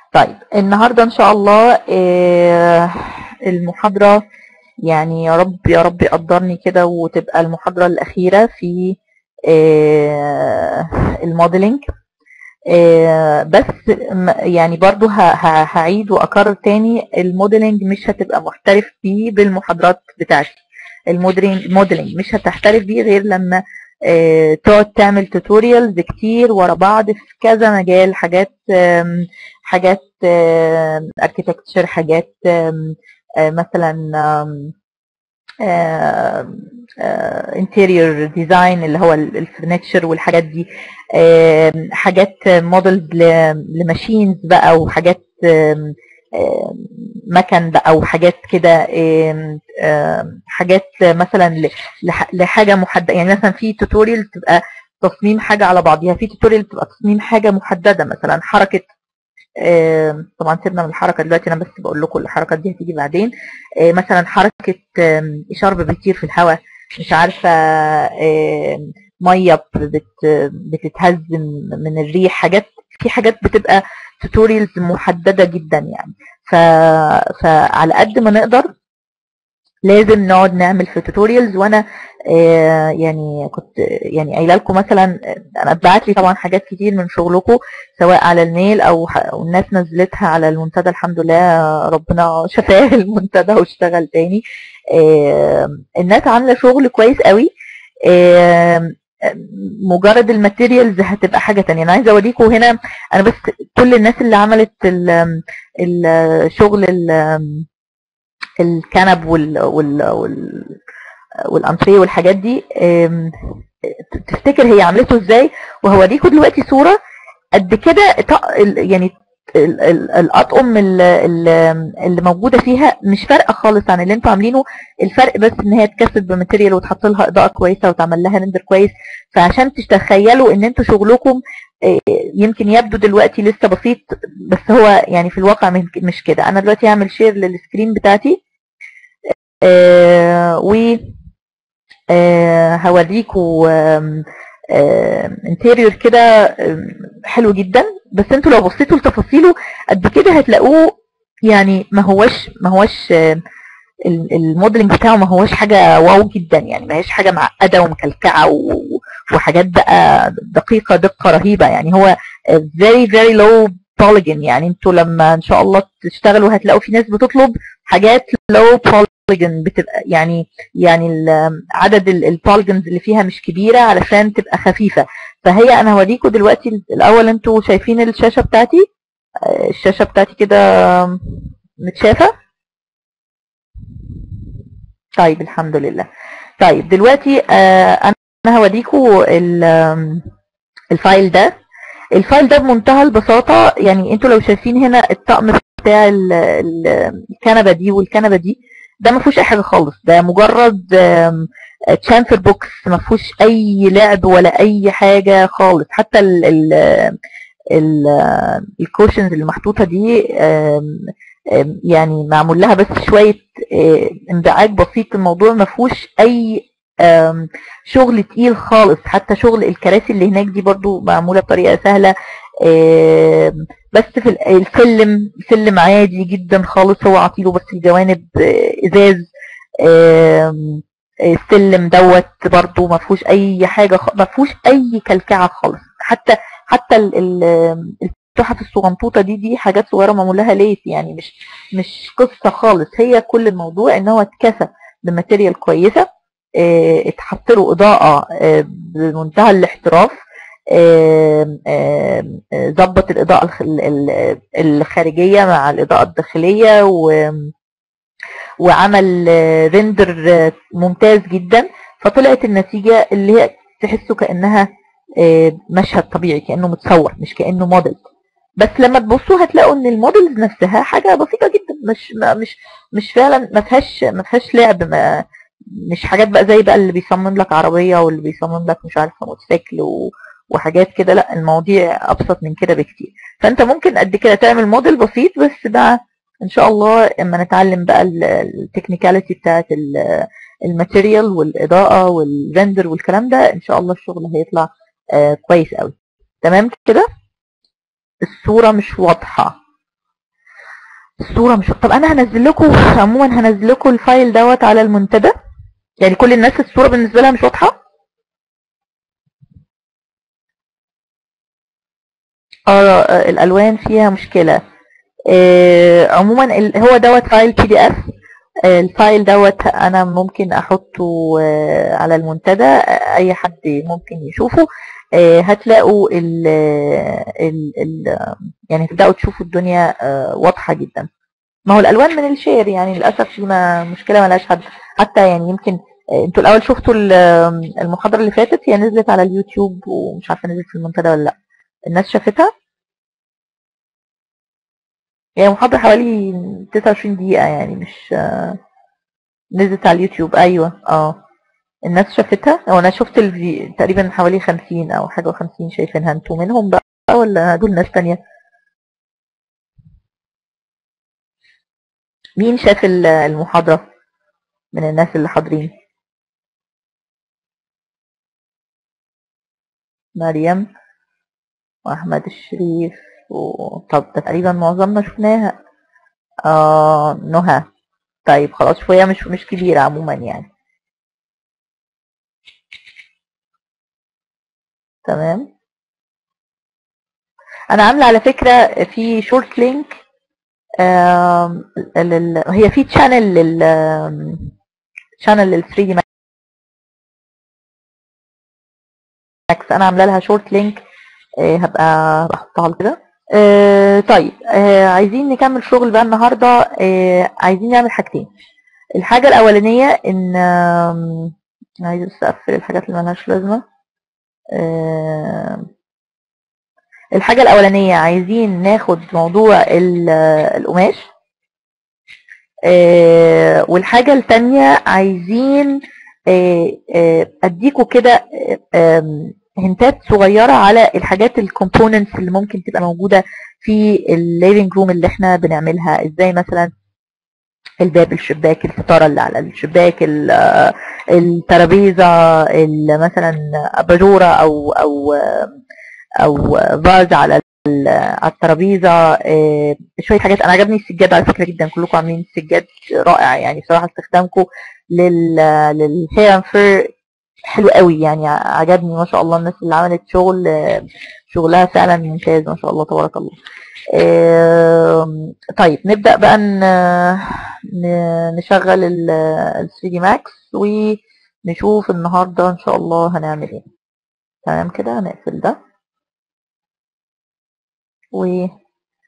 طيب النهارده ان شاء الله آه، المحاضره يعني يا رب يا رب يقدرني كده وتبقى المحاضره الاخيره في آه، الموديلنج آه، بس م- يعني برضو ه- ه- هعيد واكرر تاني الموديلنج مش هتبقى محترف بيه بالمحاضرات بتاعتي الموديلنج موديلنج مش هتحترف بيه غير لما آه، تقعد تعمل توتوريالز كتير ورا بعض في كذا مجال حاجات آم، حاجات اركيتكتشر حاجات آم، آه، مثلا انتيريور ديزاين اللي هو الفرنتشر والحاجات دي آم، حاجات موديلز لماشينز بقى وحاجات آم، آم، مكن بقى وحاجات كده آم، آم، حاجات مثلا ل- لح- لحاجه محدده يعني مثلا في توتوريال تبقى تصميم حاجه على بعضيها في توتوريال تبقى تصميم حاجه محدده مثلا حركه آم، طبعا سيبنا من الحركه دلوقتي انا بس بقول لكم الحركات دي هتيجي بعدين آه، مثلا حركه آم، شرب بيطير في الهواء مش عارفه آم، ميه بت- بتتهز من الريح حاجات في حاجات بتبقى توتوريالز محدده جدا يعني ف... فعلى قد ما نقدر لازم نقعد نعمل في توتوريالز وانا آه، يعني كنت يعني قايله لكم مثلا آه، انا اتبعت لي طبعا حاجات كتير من شغلكم سواء على الميل او ح- أو الناس نزلتها على المنتدى الحمد لله آه، ربنا شفاه المنتدى واشتغل تاني آه، الناس عامله شغل كويس قوي آه، مجرد الماتيريالز هتبقى حاجه تانية انا عايزه اوريكم هنا انا بس كل الناس اللي عملت ال- الشغل ال- الكنب وال وال وال والانتريه والحاجات دي آم، تفتكر هي عملته ازاي وهوريكم دلوقتي صوره قد كده ط- ال- يعني ال- ال- الاطقم ال- ال- اللي موجوده فيها مش فارقه خالص عن اللي انتوا عاملينه الفرق بس ان هي اتكست بماتيريال وتحط لها اضاءه كويسه وتعمل لها ريندر كويس فعشان تتخيلوا ان انتوا شغلكم آه، يمكن يبدو دلوقتي لسه بسيط بس هو يعني في الواقع من- مش كده انا دلوقتي هعمل شير للسكرين بتاعتي آه، و آه، هوريكوا انتيريور كده آم، حلو جدا بس انتوا لو بصيتوا لتفاصيله قد كده هتلاقوه يعني ما هوش ما هوش آم، ال- الموديلنج بتاعه ما هوش حاجه واو جدا يعني ما هيش حاجه معقده ومكلكعه و- وحاجات بقى دقيقه دقه رهيبه يعني هو very very low polygon يعني انتوا لما ان شاء الله تشتغلوا هتلاقوا في ناس بتطلب حاجات low polygon بتبقى يعني يعني ال- عدد البوليجونز اللي فيها مش كبيره علشان تبقى خفيفه فهي انا هوريكم دلوقتي الاول انتوا شايفين الشاشه بتاعتي آه، الشاشه بتاعتي كده متشافه طيب الحمد لله طيب دلوقتي آه، انا هوريكم ال- آم، الفايل ده الفايل ده بمنتهى البساطة يعني انتوا لو شايفين هنا الطقم بتاع ال- ال- الكنبة دي والكنبة دي ده ما فيهوش اي حاجة خالص ده مجرد تشانفر بوكس ما فيهوش اي لعب ولا اي حاجة خالص حتى ال ال ال الكوشنز اللي محطوطة دي آم، آم، يعني معمول لها بس شوية آه، انبعاج بسيط الموضوع ما فيهوش اي آم، شغل تقيل خالص حتى شغل الكراسي اللي هناك دي برضو معمولة بطريقة سهلة آم، بس في ال- السلم سلم عادي جدا خالص هو عطيله بس الجوانب آه، ازاز آم، السلم دوت برضو ما فيهوش اي حاجة خ- ما فيهوش اي كلكعة خالص حتى حتى ال- ال- التحف الصغنطوطة دي دي حاجات صغيرة معمول لها ليس يعني مش مش قصة خالص هي كل الموضوع ان هو اتكسى بماتيريال كويسة آه، اتحط له اضاءه آه، بمنتهى الاحتراف آم، آم، آه، ظبط الاضاءه الخ- ال- ال- الخارجيه مع الاضاءه الداخليه و- وعمل آه، ريندر آه، ممتاز جدا فطلعت النتيجه اللي هي تحسه كانها آه، مشهد طبيعي كانه متصور مش كانه موديل بس لما تبصوا هتلاقوا ان الموديلز نفسها حاجه بسيطه جدا مش ما مش مش فعلا ما فيهاش ما فيهاش لعب ما مش حاجات بقى زي بقى اللي بيصمم لك عربيه واللي بيصمم لك مش عارفه موتوسيكل و... وحاجات كده لا المواضيع ابسط من كده بكتير فانت ممكن قد كده تعمل موديل بسيط بس بقى ان شاء الله اما نتعلم بقى التكنيكاليتي بتاعت ال- الماتيريال والاضاءه والريندر والكلام ده ان شاء الله الشغل هيطلع آه كويس قوي تمام كده الصوره مش واضحه الصورة مش طب انا هنزل لكم عموما هنزل لكم الفايل دوت على المنتدى يعني كل الناس الصورة بالنسبة لها مش واضحة اه الالوان فيها مشكلة آه عموما ال- هو دوت فايل بي دي اف الفايل دوت انا ممكن احطه آه، على المنتدى آه، اي حد ممكن يشوفه آه، هتلاقوا ال ال ال يعني تبداوا تشوفوا الدنيا آه، واضحة جدا ما هو الالوان من الشير يعني للاسف في ما مشكله ما لهاش حد حتى يعني يمكن آه، انتوا الاول شفتوا ال- المحاضره اللي فاتت هي نزلت على اليوتيوب ومش عارفه نزلت في المنتدى ولا لا الناس شافتها هي محاضره حوالي 29 دقيقه يعني مش آه، نزلت على اليوتيوب ايوه اه الناس شافتها هو انا شفت الفي... تقريبا حوالي 50 او حاجه و50 شايفينها انتوا منهم بقى ولا دول ناس تانية مين شاف ال- المحاضره من الناس اللي حاضرين مريم واحمد الشريف و... طب ده تقريبا معظمنا شفناها آه نهى طيب خلاص شوية مش مش كبيرة عموما يعني تمام انا عاملة على فكرة في شورت لينك آم، لل... هي في تشانل لل تشانل لل 3 دي ماكس انا عاملة لها شورت لينك آه، هبقى هبقى احطها كده آه، طيب آه، عايزين نكمل شغل بقى النهارده آه، عايزين نعمل حاجتين الحاجة الأولانية إن آم، عايز بس أقفل الحاجات اللي ملهاش لازمة آم، الحاجة الأولانية عايزين ناخد موضوع ال- القماش آه، والحاجة التانية عايزين آه، آه، أديكوا كده آه، آم، هنتات صغيرة على الحاجات الكومبوننتس اللي ممكن تبقى موجودة في الليفينج روم اللي احنا بنعملها ازاي مثلا الباب الشباك الستارة اللي على الشباك ال- آه، الترابيزة ال- مثلا أباجورة أو أو أو فاز على ال- على الترابيزة آه، شوية حاجات أنا عجبني السجاد على فكرة جدا كلكم عاملين سجاد رائع يعني بصراحة استخدامكم لل للهير فير حلو قوي يعني عجبني ما شاء الله الناس اللي عملت شغل آه، شغلها فعلا ممتاز ما شاء الله تبارك الله آم، طيب نبدأ بقى ن- ن- نشغل ال 3 دي ماكس ونشوف النهاردة ان شاء الله هنعمل ايه تمام كده هنقفل ده ونفتح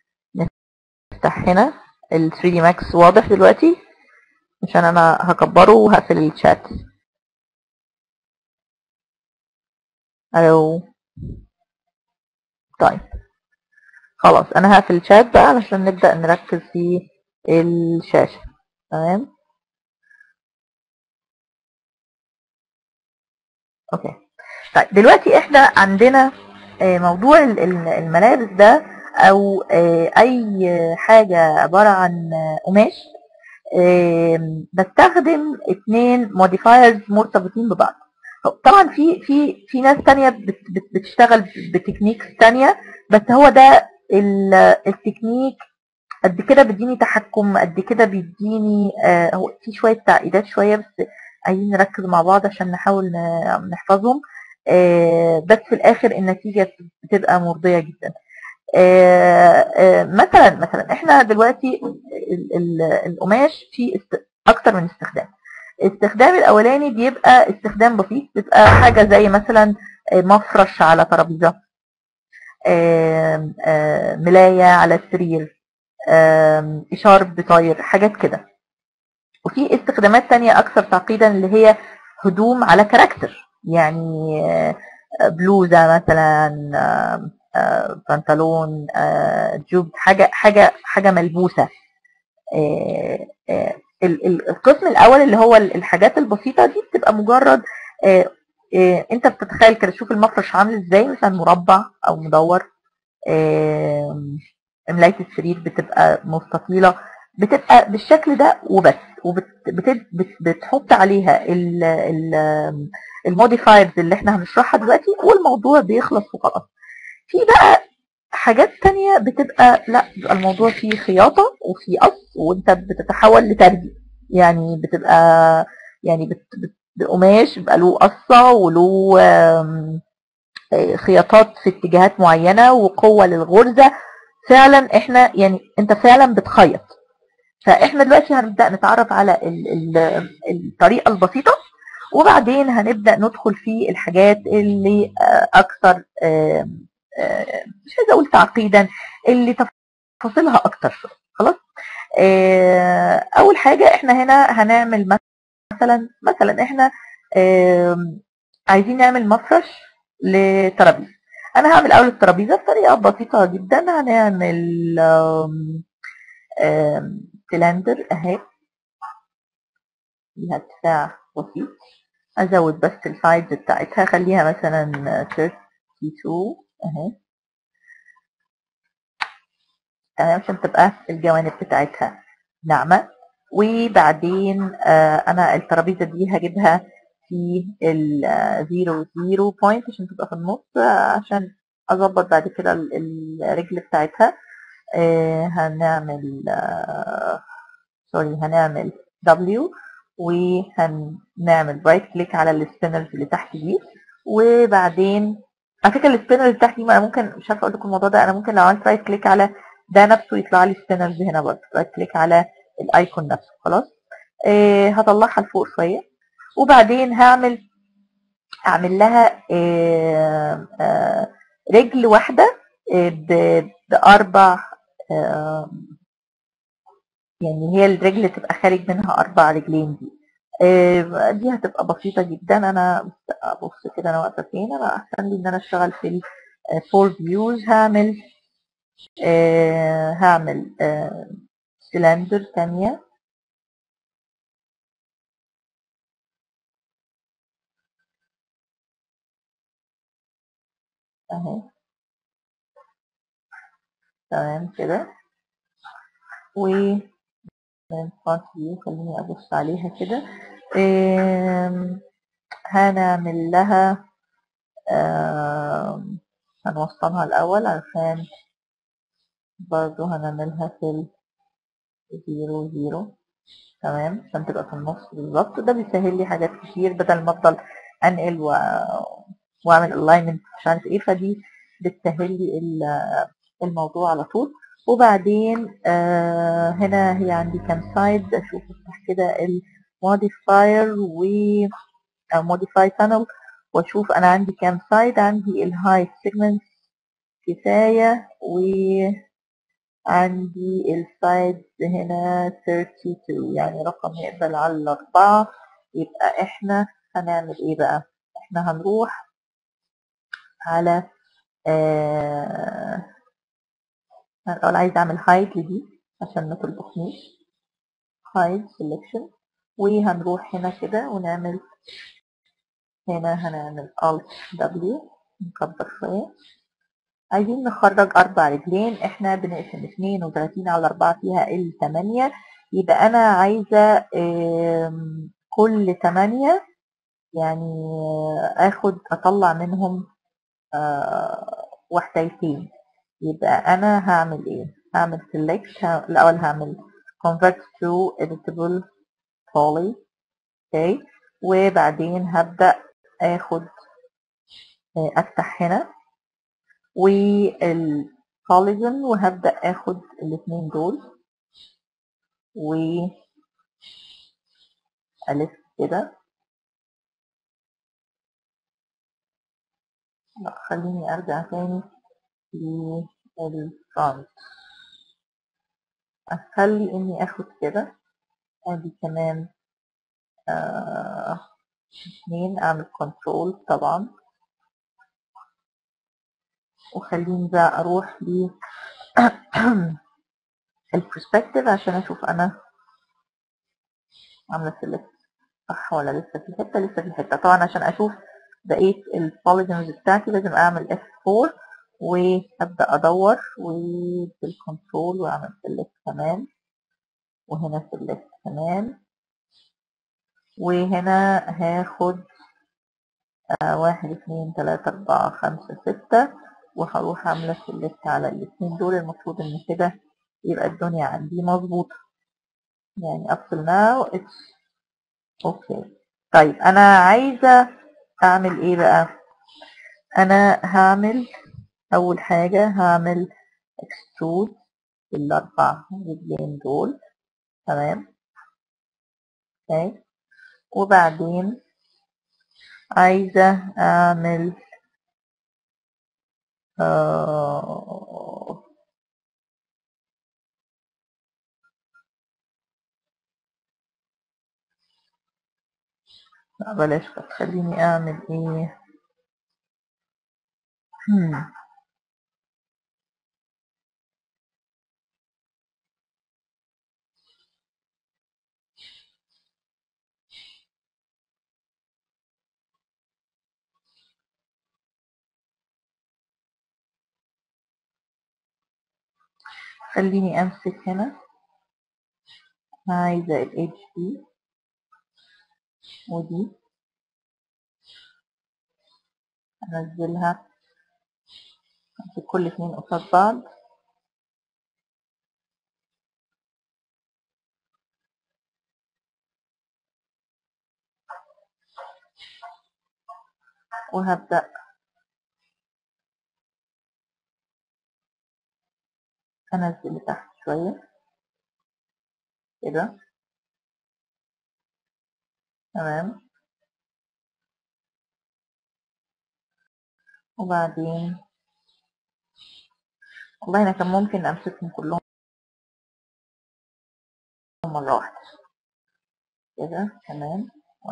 هنا ال 3 دي ماكس واضح دلوقتي عشان انا هكبره وهقفل الشات الو طيب خلاص انا هقفل الشات بقى علشان نبدأ نركز في الشاشة تمام اوكي طيب دلوقتي احنا عندنا آه، موضوع ال- ال- الملابس ده او آه، اي حاجة عبارة عن آه، قماش آم، بستخدم اتنين موديفايرز مرتبطين ببعض طبعا في في في ناس تانية بت بت بتشتغل بتكنيكس تانية بس هو ده ال- التكنيك قد كده بيديني تحكم قد كده بيديني آه هو في شوية تعقيدات شوية بس عايزين نركز مع بعض عشان نحاول ن- نحفظهم آه بس في الآخر النتيجة بتبقى مرضية جدا آه آه مثلا مثلا احنا دلوقتي ال- ال- القماش فيه است- اكتر من استخدام الاستخدام الاولاني بيبقى استخدام بسيط بيبقى حاجه زي مثلا آه، مفرش على ترابيزه آم، آم، ملايه على السرير آم، اشارب طاير حاجات كده وفي استخدامات تانية اكثر تعقيدا اللي هي هدوم على كاركتر يعني آه، بلوزه مثلا آم، آه، بنطلون آه، جوب حاجه حاجه حاجه ملبوسه آه، آه، ال- ال- القسم الاول اللي هو ال- الحاجات البسيطه دي بتبقى مجرد آه، آه، انت بتتخيل كده شوف المفرش عامل ازاي مثلا مربع او مدور آم، ملايه السرير بتبقى مستطيله بتبقى بالشكل ده وبس وبتحط عليها الموديفايرز اللي احنا هنشرحها دلوقتي والموضوع بيخلص وخلاص في بقى حاجات تانية بتبقى لا بيبقى الموضوع فيه خياطة وفيه قص وانت بتتحول لترجي يعني بتبقى يعني بت بت القماش بيبقى له قصة وله آم، آه، خياطات في اتجاهات معينة وقوة للغرزة فعلا احنا يعني انت فعلا بتخيط فاحنا دلوقتي هنبدأ نتعرف على ال ال الطريقة البسيطة وبعدين هنبدأ ندخل في الحاجات اللي آه، اكثر آم، آه، مش عايزة اقول تعقيدا اللي تفاصيلها اكتر شوية خلاص آه، اول حاجة احنا هنا هنعمل مثلا مثلا احنا آم، عايزين نعمل مفرش لترابيزه انا هعمل اول الترابيزه بطريقه بسيطه جدا هنعمل آم، آم، سلندر اهي ليها ارتفاع بسيط ازود بس السايز بتاعتها خليها مثلا 32 اهي تمام عشان تبقى الجوانب بتاعتها ناعمة وبعدين آه، انا الترابيزة دي هجيبها في الزيرو زيرو بوينت عشان تبقى في النص آه، عشان اظبط بعد كده ال- الرجل بتاعتها آه، هنعمل سوري هنعمل W وهنعمل رايت كليك على السبينرز اللي تحت دي وبعدين على فكره السبينرز اللي تحت دي ما انا ممكن مش عارفه اقول لكم الموضوع ده انا ممكن لو عملت رايت كليك على ده نفسه يطلع لي سبينرز هنا برضه رايت كليك على الايكون نفسه خلاص آه هطلعها لفوق شويه وبعدين هعمل اعمل لها آه آه رجل واحده آه ب- باربع آه يعني هي الرجل تبقى خارج منها اربع رجلين دي آه، دي هتبقى بسيطة جدا انا ابص كده انا واقفة فين انا احسن لي ان انا اشتغل في الفور فيوز هعمل آه، هعمل سلندر تانية اهي تمام كده و من front view خليني ابص عليها كده آم، هنعمل لها آم، هنوصلها الاول عشان برضو هنعملها في الزيرو زيرو تمام عشان تبقى في النص بالظبط ده بيسهل لي حاجات كتير بدل ما افضل انقل و... واعمل الاينمنت مش عارف ايه فدي بتسهل لي ال- الموضوع على طول وبعدين آه هنا هي عندي كام سايد اشوف افتح كده الموديفاير و او موديفاي بانل واشوف انا عندي كام سايد عندي الهايت سيجمنت كفايه و عندي السايد هنا 32 يعني رقم يقبل على الأربعة يبقى احنا هنعمل ايه بقى احنا هنروح على آه أنا الأول عايز أعمل هايد لدي عشان ما تلبخنيش هايد سelection وهنروح هنا كده ونعمل هنا هنعمل Alt W نكبر شوية عايزين نخرج أربع رجلين احنا بنقسم اتنين وتلاتين على أربعة فيها التمانية يبقى أنا عايزة آم، كل تمانية يعني آخد أطلع منهم آه، وحدتين يبقى أنا هعمل إيه؟ هعمل select ه- الأول هعمل convert to editable poly اوكي وبعدين هبدأ آخد آه، أفتح هنا والبوليجون وهبدأ اخد الاثنين دول والف كده لا خليني ارجع تاني للفرونت اخلي اني اخد كده ادي كمان آه اثنين اعمل كنترول طبعا وخليني بقى اروح ل البرسبكتيف عشان اشوف انا عامله سيلكت صح ولا لسه في حته لسه في حته طبعا عشان اشوف بقيه البوليجونز بتاعتي لازم اعمل F4 وابدا ادور وبالكنترول واعمل سيلكت كمان وهنا سيلكت كمان وهنا هاخد آه، واحد اتنين تلاتة أربعة خمسة ستة وهروح عاملة سيلكت على الاتنين دول المفروض ان كده يبقى الدنيا عندي مظبوطة يعني up till now it's اوكي طيب انا عايزة اعمل ايه بقى انا هعمل اول حاجة هعمل extrude الاربع رجلين دول تمام اوكي وبعدين عايزة اعمل آه لا بلاش بس خليني اعمل ايه هم. خليني امسك هنا عايزة ال اتش دي ودي انزلها امسك كل اتنين قصاد بعض وهبدأ انزل لتحت شوية كده تمام وبعدين والله انا كان ممكن امسكهم كلهم مرة واحدة كده تمام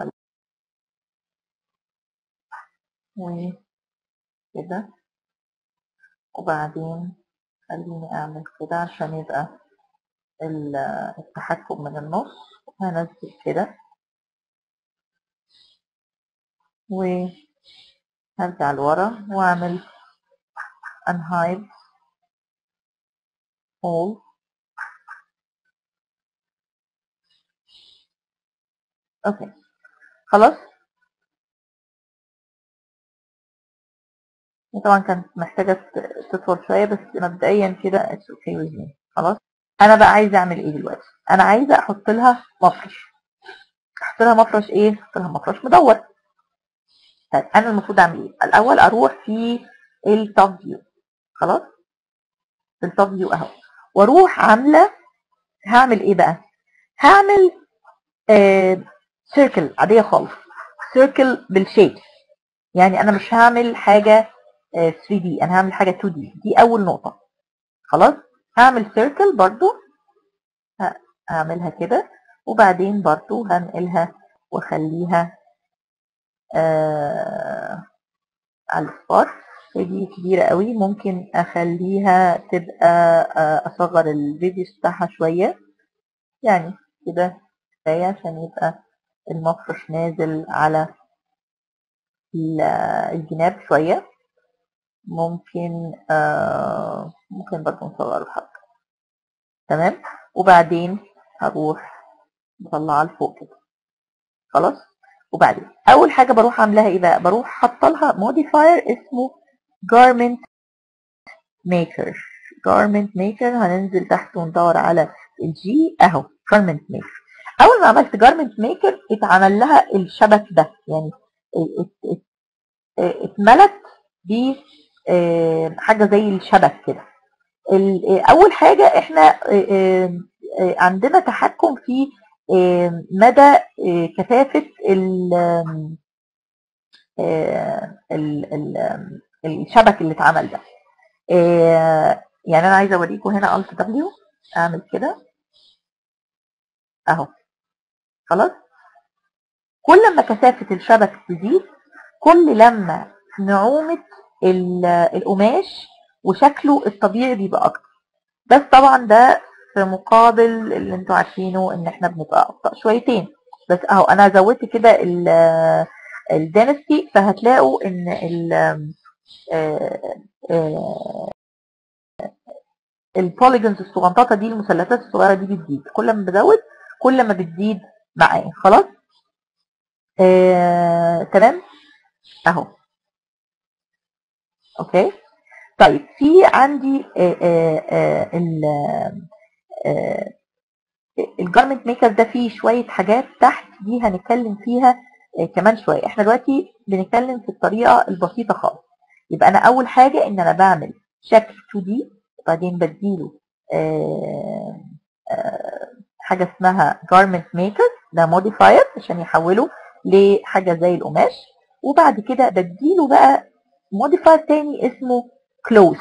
وكده وبعدين خليني اعمل كده عشان يبقى ال- التحكم من النص هنزل كده وهرجع لورا واعمل unhide all اوكي خلاص هي طبعا كانت محتاجة ت- تطول شوية بس مبدئيا كده it's okay with me خلاص انا بقى عايزة اعمل ايه دلوقتي انا عايزة احط لها مفرش احط لها مفرش ايه احط لها مفرش مدور طيب انا المفروض اعمل ايه الاول اروح في التوب فيو خلاص في التوب فيو اهو واروح عامله هعمل ايه بقى هعمل سيركل عاديه خالص سيركل بالشيب يعني انا مش هعمل حاجه 3 دي انا هعمل حاجه 2 دي دي اول نقطه خلاص هعمل سيركل برضو ه- هعملها كده وبعدين برضو هنقلها واخليها آه على السبوت دي كبيرة قوي ممكن اخليها تبقى آه اصغر الفيديو بتاعها شوية يعني كده كفاية عشان يبقى المفرش نازل على ال- الجناب شوية ممكن آه ممكن برضه نصغره حبة تمام وبعدين هروح مطلعها لفوق كده خلاص وبعدين اول حاجة بروح عاملاها ايه بقى بروح حاطه لها موديفاير اسمه garment maker garment maker هننزل تحت وندور على الجي اهو garment maker اول ما عملت garment maker اتعمل لها الشبك ده يعني ات- ات- ات- اتملت ب آه، حاجه زي الشبك كده ال- آه، اول حاجه احنا آه، آه، آه، عندنا تحكم في آه، مدى آه، كثافه ال- آم، آه، ال- ال- آم، الشبك اللي اتعمل ده آه، يعني انا عايزه اوريكم هنا الت دبليو اعمل كده اهو خلاص كل ما كثافه الشبك تزيد كل لما نعومه ال- القماش وشكله الطبيعي بيبقى اكتر بس طبعا ده في مقابل اللي انتوا عارفينه ان احنا بنبقى ابطا شويتين بس اهو انا زودت كده ال- الدينستي فهتلاقوا ان ال آه، آه، البوليجونز الصغنططه دي المثلثات الصغيره دي بتزيد كل ما بزود كل ما بتزيد معايا خلاص آه، تمام اهو اوكي طيب في عندي آه، آه، آه، ال الجارمنت ميكر ده فيه شوية حاجات تحت دي هنتكلم فيها آه، كمان شوية احنا دلوقتي بنتكلم في الطريقة البسيطة خالص يبقى انا اول حاجة ان انا بعمل شكل 2D وبعدين بديله آه، آه، حاجة اسمها garment maker ده modifier عشان يحوله لحاجة زي القماش وبعد كده بديله بقى modifier تاني اسمه close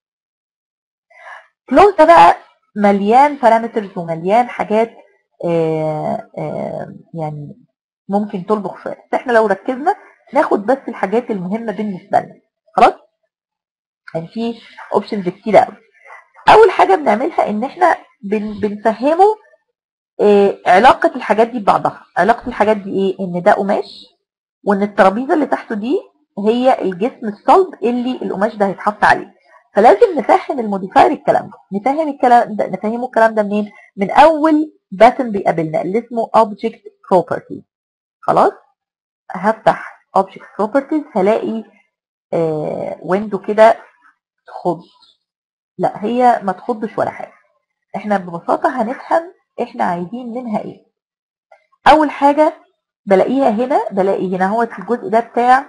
close ده بقى مليان بارامترز ومليان حاجات آه، آه، يعني ممكن تلبخ شويه بس احنا لو ركزنا ناخد بس الحاجات المهمه بالنسبه لنا خلاص يعني في اوبشنز كتير قوي اول حاجه بنعملها ان احنا بن بنفهمه آه، علاقه الحاجات دي ببعضها علاقه الحاجات دي ايه ان ده قماش وان الترابيزه اللي تحته دي هي الجسم الصلب اللي القماش ده هيتحط عليه فلازم نفهم الموديفاير الكلام ده نفهم الكلام ده نفهمه الكلام ده منين من اول باتن بيقابلنا اللي اسمه object property خلاص هفتح object properties هلاقي آه ويندو كده تخض لا هي ما تخضش ولا حاجه احنا ببساطه هنفهم احنا عايزين منها ايه اول حاجه بلاقيها هنا بلاقي هنا هو في الجزء ده بتاع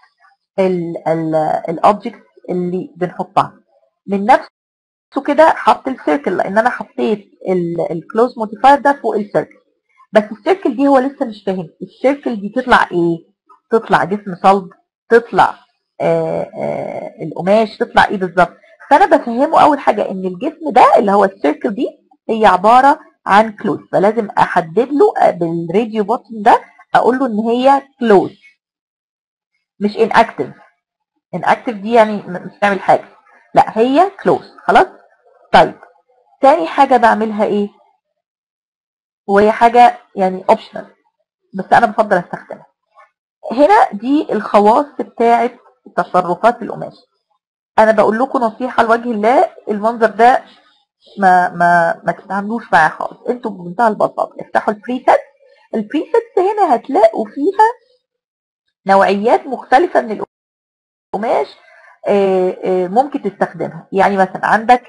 الاوبجكت اللي بنحطها من نفسه كده حط السيركل لان انا حطيت الكلوز موديفاير ده فوق السيركل بس السيركل دي هو لسه مش فاهم السيركل دي تطلع ايه تطلع جسم صلب تطلع آآ آآ القماش تطلع ايه بالظبط فانا بفهمه اول حاجه ان الجسم ده اللي هو السيركل دي هي عباره عن كلوز فلازم احدد له بالراديو بوتن ده اقول له ان هي كلوز مش ان اكتف ان اكتف دي يعني مش بتعمل حاجه لا هي كلوز خلاص طيب تاني حاجه بعملها ايه وهي حاجه يعني اوبشنال بس انا بفضل استخدمها هنا دي الخواص بتاعه تصرفات القماش انا بقول لكم نصيحه لوجه الله المنظر ده ما ما ما تتعاملوش معاه خالص انتوا بمنتهى البساطه افتحوا البريسيت البريسيتس هنا هتلاقوا فيها نوعيات مختلفه من القماش ممكن تستخدمها يعني مثلا عندك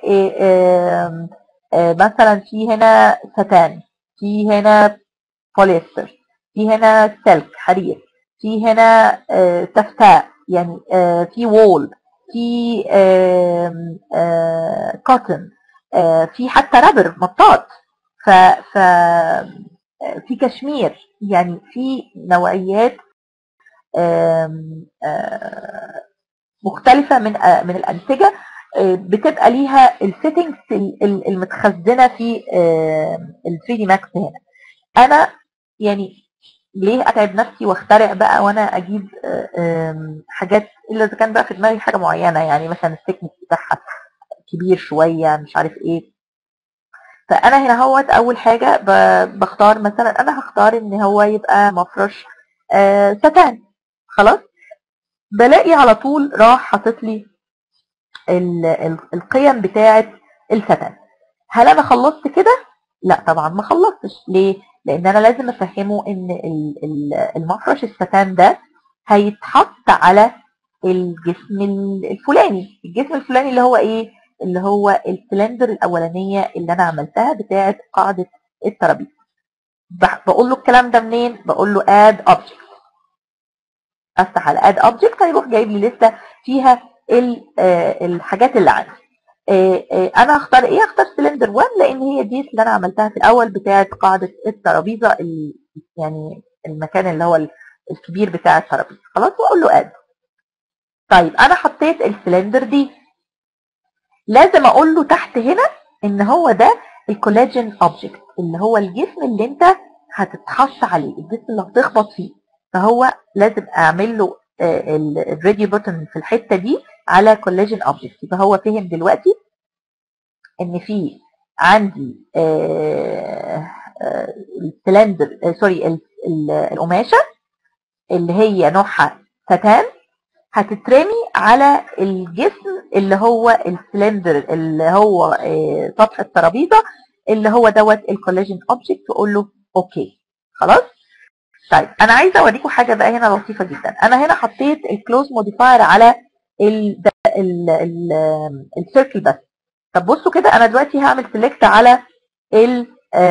مثلا في هنا ستان في هنا بوليستر في هنا سلك حرير في هنا تفتاء يعني في وول في كوتن في حتى رابر مطاط ف ف في كشمير يعني في نوعيات مختلفة من من الأنسجة بتبقى ليها السيتنجز المتخزنة في ال 3 دي ماكس هنا أنا يعني ليه أتعب نفسي واخترع بقى وأنا أجيب حاجات إلا إذا كان بقى في دماغي حاجة معينة يعني مثلا التكنيك بتاعها كبير شوية مش عارف إيه فأنا هنا هوت أول حاجة بختار مثلا أنا هختار إن هو يبقى مفرش ستان خلاص بلاقي على طول راح حاطط لي القيم بتاعه الستان هل انا خلصت كده لا طبعا ما خلصتش ليه لان انا لازم افهمه ان المفرش الستان ده هيتحط على الجسم الفلاني الجسم الفلاني اللي هو ايه اللي هو السلندر الاولانيه اللي انا عملتها بتاعه قاعده الترابيزه بقول له الكلام ده منين بقول له اد اوبجكت افتح على اد اوبجكت هيروح جايب لي لسته فيها الحاجات اللي عندي انا هختار ايه هختار سلندر 1 لان هي دي اللي انا عملتها في الاول بتاعه قاعده الترابيزه يعني المكان اللي هو الكبير بتاع الترابيزه خلاص واقول له اد طيب انا حطيت السلندر دي لازم اقول له تحت هنا ان هو ده الكولاجين اوبجكت اللي هو الجسم اللي انت هتتحط عليه الجسم اللي هتخبط فيه فهو لازم اعمل له الريديو بوتن في الحته دي على كولاجين اوبجكت يبقى هو فهم دلوقتي ان في عندي السلندر سوري القماشه اللي هي نوعها ستان هتترمي على الجسم اللي هو السلندر اللي هو سطح الترابيزه اللي هو دوت الكولاجين اوبجكت واقول له اوكي خلاص طيب انا عايزه اوريكم حاجه بقى هنا لطيفه جدا انا هنا حطيت الكلوز موديفاير على السيركل بس طب بصوا كده انا دلوقتي هعمل سيلكت على ال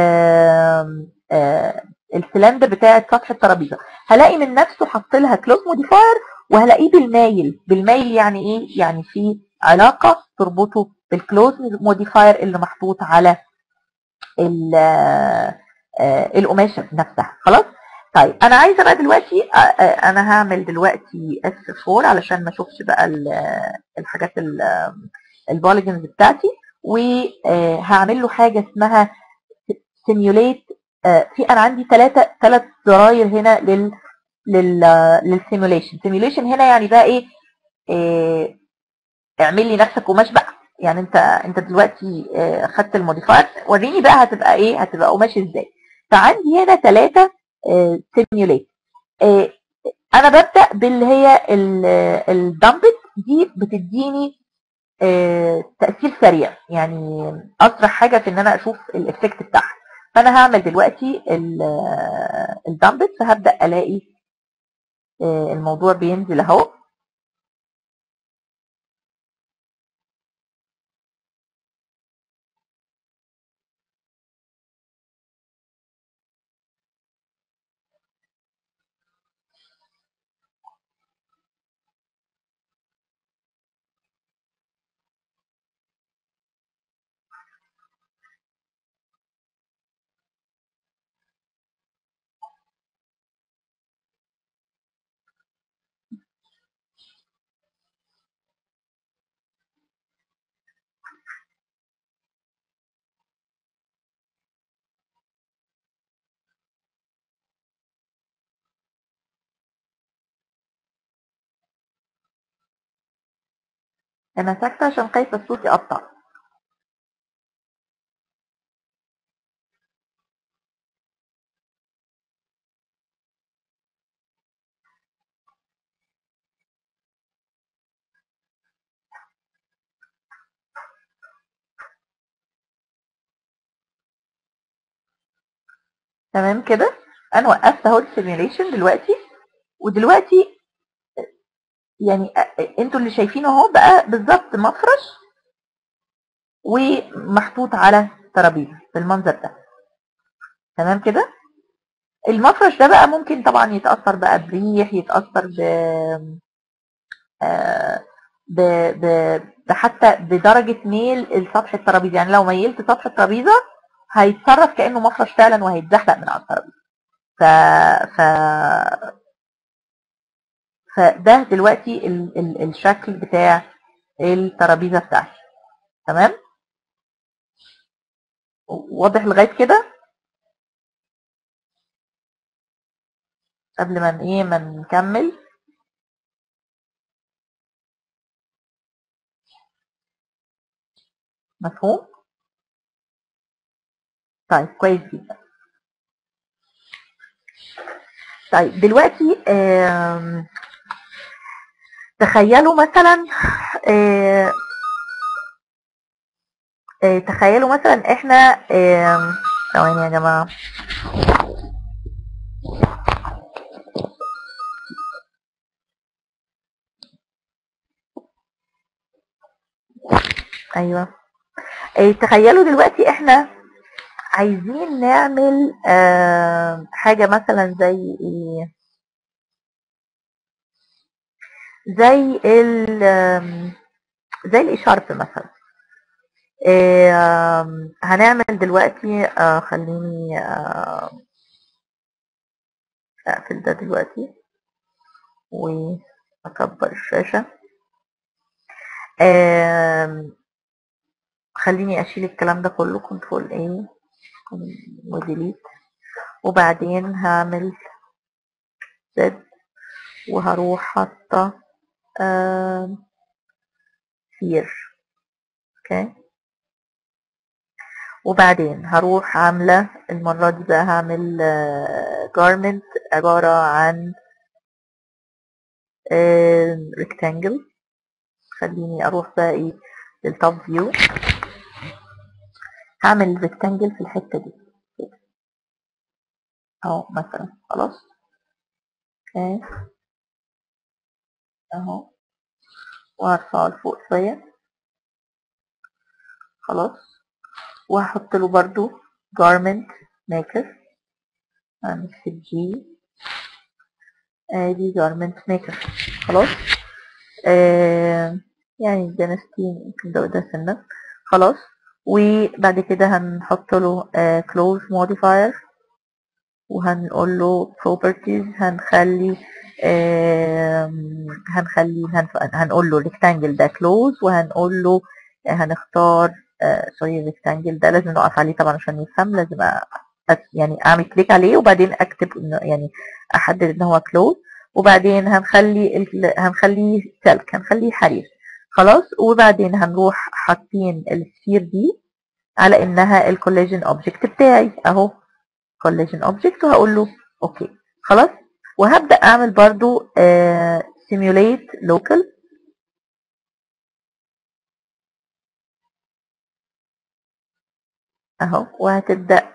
السلندر بتاعه سطح الترابيزه هلاقي من نفسه حط لها كلوز موديفاير وهلاقيه بالمايل بالمايل يعني ايه يعني في علاقه تربطه بالكلوز موديفاير اللي محطوط على القماشه نفسها خلاص طيب انا عايزه بقى دلوقتي انا هعمل دلوقتي اس 4 علشان ما اشوفش بقى الحاجات البوليجنز بتاعتي وهعمل له حاجه اسمها سيميوليت في انا عندي ثلاثه ثلاث زراير هنا لل لل للسيميوليشن سيميوليشن هنا يعني بقى ايه, إيه اعمل لي نفسك قماش بقى يعني انت انت دلوقتي خدت الموديفاير وريني بقى هتبقى ايه هتبقى قماش ازاي فعندي هنا ثلاثه سيميوليت انا ببدا باللي هي الدمبت دي بتديني تاثير سريع يعني اسرع حاجه في ان انا اشوف الافكت بتاعها فانا هعمل دلوقتي الدمبت فهبدا الاقي الموضوع بينزل اهو انا ساكته عشان خايفه الصوت يقطع تمام كده انا وقفت اهو السيميوليشن دلوقتي ودلوقتي يعني انتوا اللي شايفينه اهو بقى بالظبط مفرش ومحطوط على ترابيزه بالمنظر ده تمام كده المفرش ده بقى ممكن طبعا يتاثر بقى بريح يتاثر ب ب ب بحتى بدرجه ميل سطح الترابيزه يعني لو ميلت سطح الترابيزه هيتصرف كانه مفرش فعلا وهيتزحلق من على الترابيزه ف ف فده دلوقتي ال... ال... الشكل بتاع الترابيزه بتاعتي تمام واضح لغايه كده قبل ما ايه ما نكمل مفهوم طيب كويس جدا طيب دلوقتي آم... تخيلوا مثلا آه آه تخيلوا مثلا احنا ثواني يا جماعه ايوه آه تخيلوا دلوقتي احنا عايزين نعمل حاجه مثلا زي ايه زي ال زي الإشارة مثلا هنعمل دلوقتي خليني أقفل ده دلوقتي وأكبر الشاشة خليني أشيل الكلام ده كله كنترول A وديليت وبعدين هعمل Z وهروح حاطه سير اوكي وبعدين هروح عاملة المرة دي بقى هعمل جارمنت عبارة عن ريكتانجل خليني اروح بقى ايه للتوب فيو هعمل ريكتانجل في الحتة دي اهو مثلا خلاص اوكي اهو وهرفعه لفوق شوية خلاص وهحط له برضو garment maker هنكتب جي ادي garment maker خلاص آه يعني الدنستين يمكن ده ده سنة خلاص وبعد كده هنحط له آه close modifier وهنقول له properties هنخلي آه هنخلي هنف- هنقول له rectangle ده close وهنقول له هنختار سوري rectangle ده لازم نقف عليه طبعا عشان يفهم لازم أ- أ- يعني اعمل كليك عليه وبعدين اكتب انه يعني احدد ان هو close وبعدين هنخلي ال- هنخليه سلك هنخليه حرير خلاص وبعدين هنروح حاطين السفير دي على انها الكولاجين اوبجكت بتاعي اهو كولاجين اوبجكت وهقول له اوكي خلاص وهبدا اعمل برضو سيميوليت لوكال اهو وهتبدا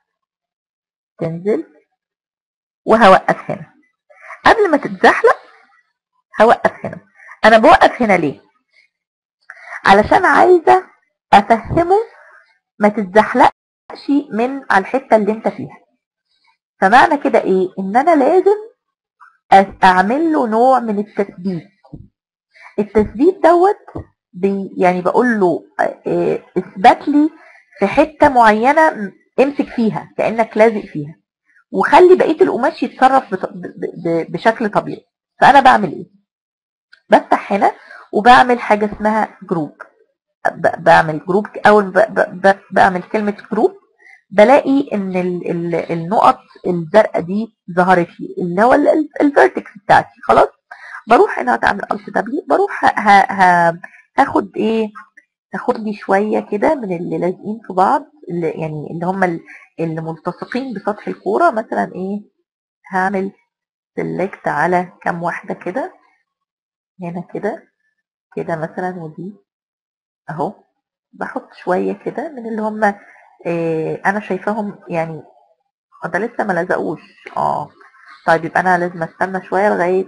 تنزل وهوقف هنا قبل ما تتزحلق هوقف هنا انا بوقف هنا ليه علشان عايزه افهمه ما تتزحلقش من على الحته اللي انت فيها فمعنى كده ايه ان انا لازم أ- اعمل له نوع من التثبيت التثبيت دوت بي يعني بقول له آه، اثبت لي في حته معينه م- امسك فيها كانك لازق فيها وخلي بقيه القماش يتصرف بط- ب- ب- بشكل طبيعي فانا بعمل ايه بفتح هنا وبعمل حاجه اسمها جروب ب- بعمل جروب اول ب- ب- ب- بعمل كلمه جروب بلاقي ان ال ال النقط الزرقاء دي ظهرت لي اللي هو الفيرتكس بتاعتي خلاص بروح هنا هتعمل الت دبليو بروح ه- ه- ه- هاخد ايه هاخد لي شويه كده من اللي لازقين في بعض اللي يعني اللي هم ال- اللي ملتصقين بسطح الكوره مثلا ايه هعمل سيلكت على كام واحده كده هنا كده كده مثلا ودي اهو بحط شويه كده من اللي هم إيه انا شايفاهم يعني آه، ده لسه ما لزقوش اه طيب يبقى انا لازم استنى شويه لغايه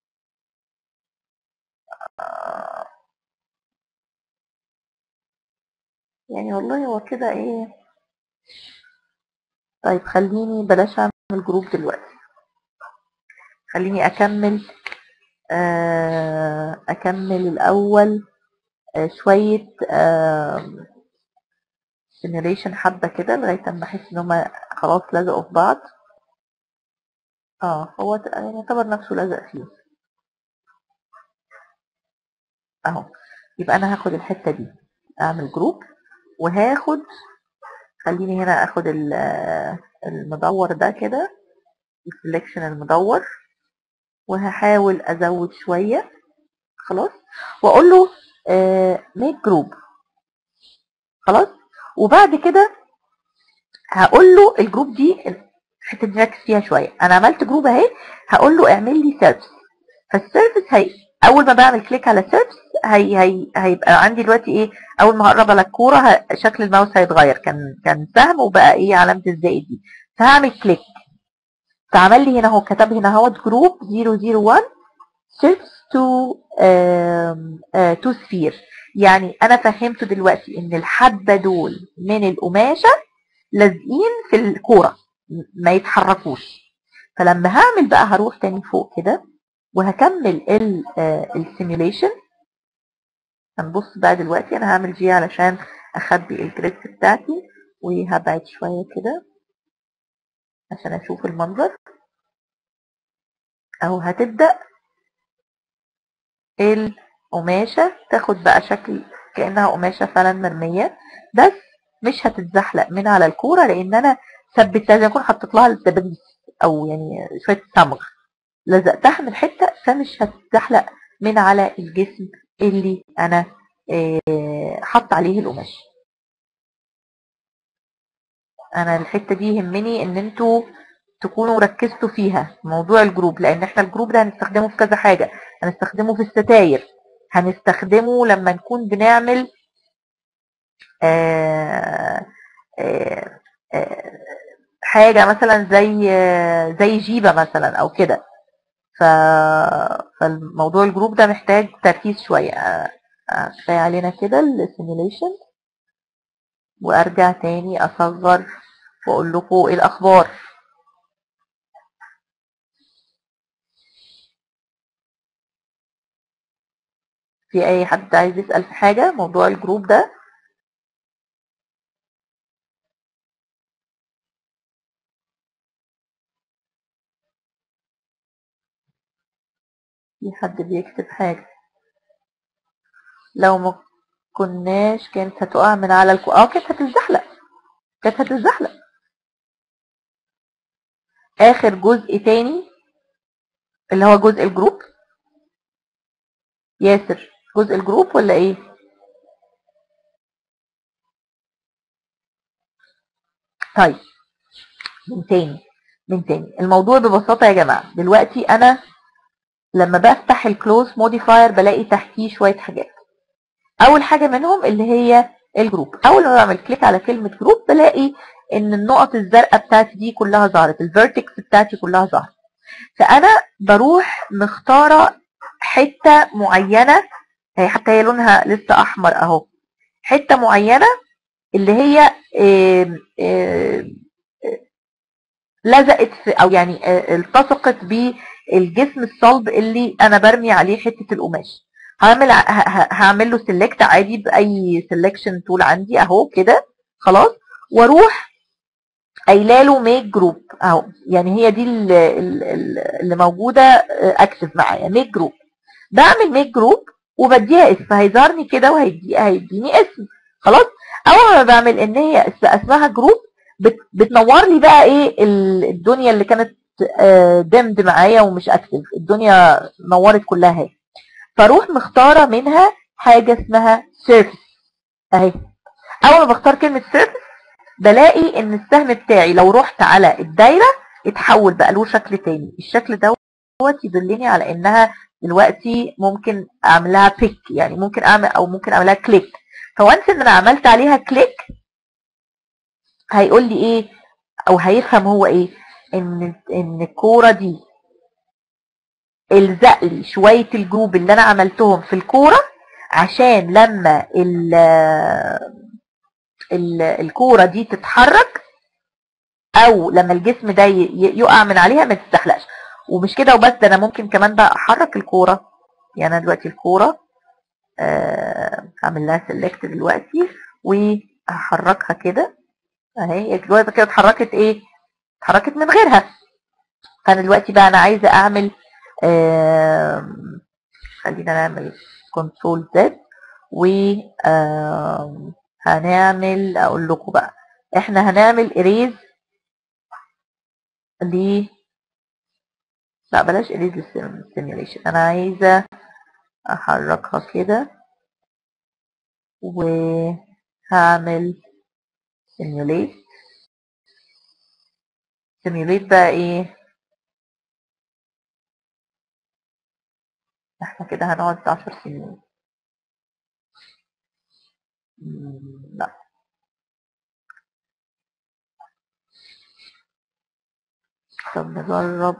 آه، يعني والله هو كده ايه طيب خليني بلاش اعمل جروب دلوقتي خليني اكمل آه، اكمل الاول آه، شويه سيميوليشن حبه كده لغايه اما احس ان هما خلاص لزقوا في بعض اه هو ت- يعني يعتبر نفسه لزق فيه اهو يبقى انا هاخد الحته دي اعمل جروب وهاخد خليني هنا اخد ال- آه، المدور ده كده السلكشن المدور وهحاول ازود شويه خلاص واقول له ميك جروب خلاص وبعد كده هقول له الجروب دي الحته دي ركز فيها شويه انا عملت جروب اهي هقول له اعمل لي سيرفس فالسيرفس هي اول ما بعمل كليك على سيرفس هي هي هيبقى عندي دلوقتي ايه اول ما هقرب على الكوره ه- شكل الماوس هيتغير كان كان سهم وبقى ايه علامه الزائد دي فهعمل كليك فعمل لي هنا هو كتب هنا اهوت جروب 001 سيرفس تو تو سفير يعني انا فهمته دلوقتي ان الحبه دول من القماشه لازقين في الكوره م- ما يتحركوش فلما هعمل بقى هروح تاني فوق كده وهكمل السيميوليشن هنبص بقى دلوقتي انا هعمل جي علشان اخبي الجريد بتاعتي وهبعد شويه كده عشان اشوف المنظر اهو هتبدا القماشه تاخد بقى شكل كانها قماشه فعلا مرميه بس مش هتتزحلق من على الكوره لان انا ثبتها زي ما اكون حطيت لها الدبابيس او يعني شويه صمغ لزقتها من حته فمش هتتزحلق من على الجسم اللي انا آه، حط عليه القماش انا الحته دي يهمني ان انتوا تكونوا ركزتوا فيها موضوع الجروب لان احنا الجروب ده هنستخدمه في كذا حاجه هنستخدمه في الستاير هنستخدمه لما نكون بنعمل آه آه آه حاجه مثلا زي آه زي جيبه مثلا او كده ف... فالموضوع الجروب ده محتاج تركيز شوية آه، آه، كفاية علينا كده السيميوليشن وارجع تاني اصغر واقول لكم ايه الاخبار في اي حد عايز يسأل في حاجة موضوع الجروب ده في حد بيكتب حاجة لو ما كناش كانت هتقع من على الكو اه كانت هتتزحلق كانت هتتزحلق اخر جزء تاني اللي هو جزء الجروب ياسر جزء الجروب ولا ايه طيب من تاني من تاني الموضوع ببساطة يا جماعة دلوقتي انا لما بفتح الكلوز موديفاير بلاقي تحتيه شوية حاجات اول حاجة منهم اللي هي الجروب اول ما بعمل كليك على كلمة جروب بلاقي ان النقط الزرقاء بتاعتي دي كلها ظهرت الفيرتكس بتاعتي كلها ظهرت فانا بروح مختارة حتة معينة هي حتى هي لونها لسه احمر اهو حتة معينة اللي هي آم، آم، لزقت في او يعني آه، التصقت بالجسم الصلب اللي انا برمي عليه حته القماش هعمل ع- ه- ه- هعمل له سيلكت عادي باي سيلكشن تول عندي اهو كده خلاص واروح قايله له ميك جروب اهو يعني هي دي ال- ال- ال- اللي موجوده اكتف معايا ميك جروب بعمل ميك جروب وبديها اسم هيظهرني كده وهيدي هيديني اسم خلاص اول ما بعمل ان هي اس- اسمها جروب بت بتنور لي بقى ايه ال- الدنيا اللي كانت دمد معايا ومش اكتف الدنيا نورت كلها اهي فاروح مختاره منها حاجه اسمها سيرفيس اهي اول ما بختار كلمه سيرفيس بلاقي ان السهم بتاعي لو رحت على الدايره اتحول بقى له شكل تاني الشكل دوت يدلني على انها دلوقتي ممكن اعملها بيك يعني ممكن اعمل او ممكن اعملها كليك فوانس ان انا عملت عليها كليك هيقول لي ايه او هيفهم هو ايه ان ان الكوره دي الزق لي شويه الجروب اللي انا عملتهم في الكوره عشان لما ال ال الكوره دي تتحرك او لما الجسم ده ي- ي- يقع من عليها ما تستحلقش ومش كده وبس ده انا ممكن كمان بقى احرك الكوره يعني انا دلوقتي الكوره آه، هعمل لها سيلكت دلوقتي وهحركها كده اهي دلوقتي كده اتحركت ايه اتحركت من غيرها فانا دلوقتي بقى انا عايزه اعمل آم، خلينا نعمل كنترول زد و آم، هنعمل اقول لكم بقى احنا هنعمل اريز ل لا بلاش اريز للسيميوليشن انا عايزه احركها كده وهعمل simulate simulate بقى ايه احنا كده هنقعد عشر سنين مم، لا طب نجرب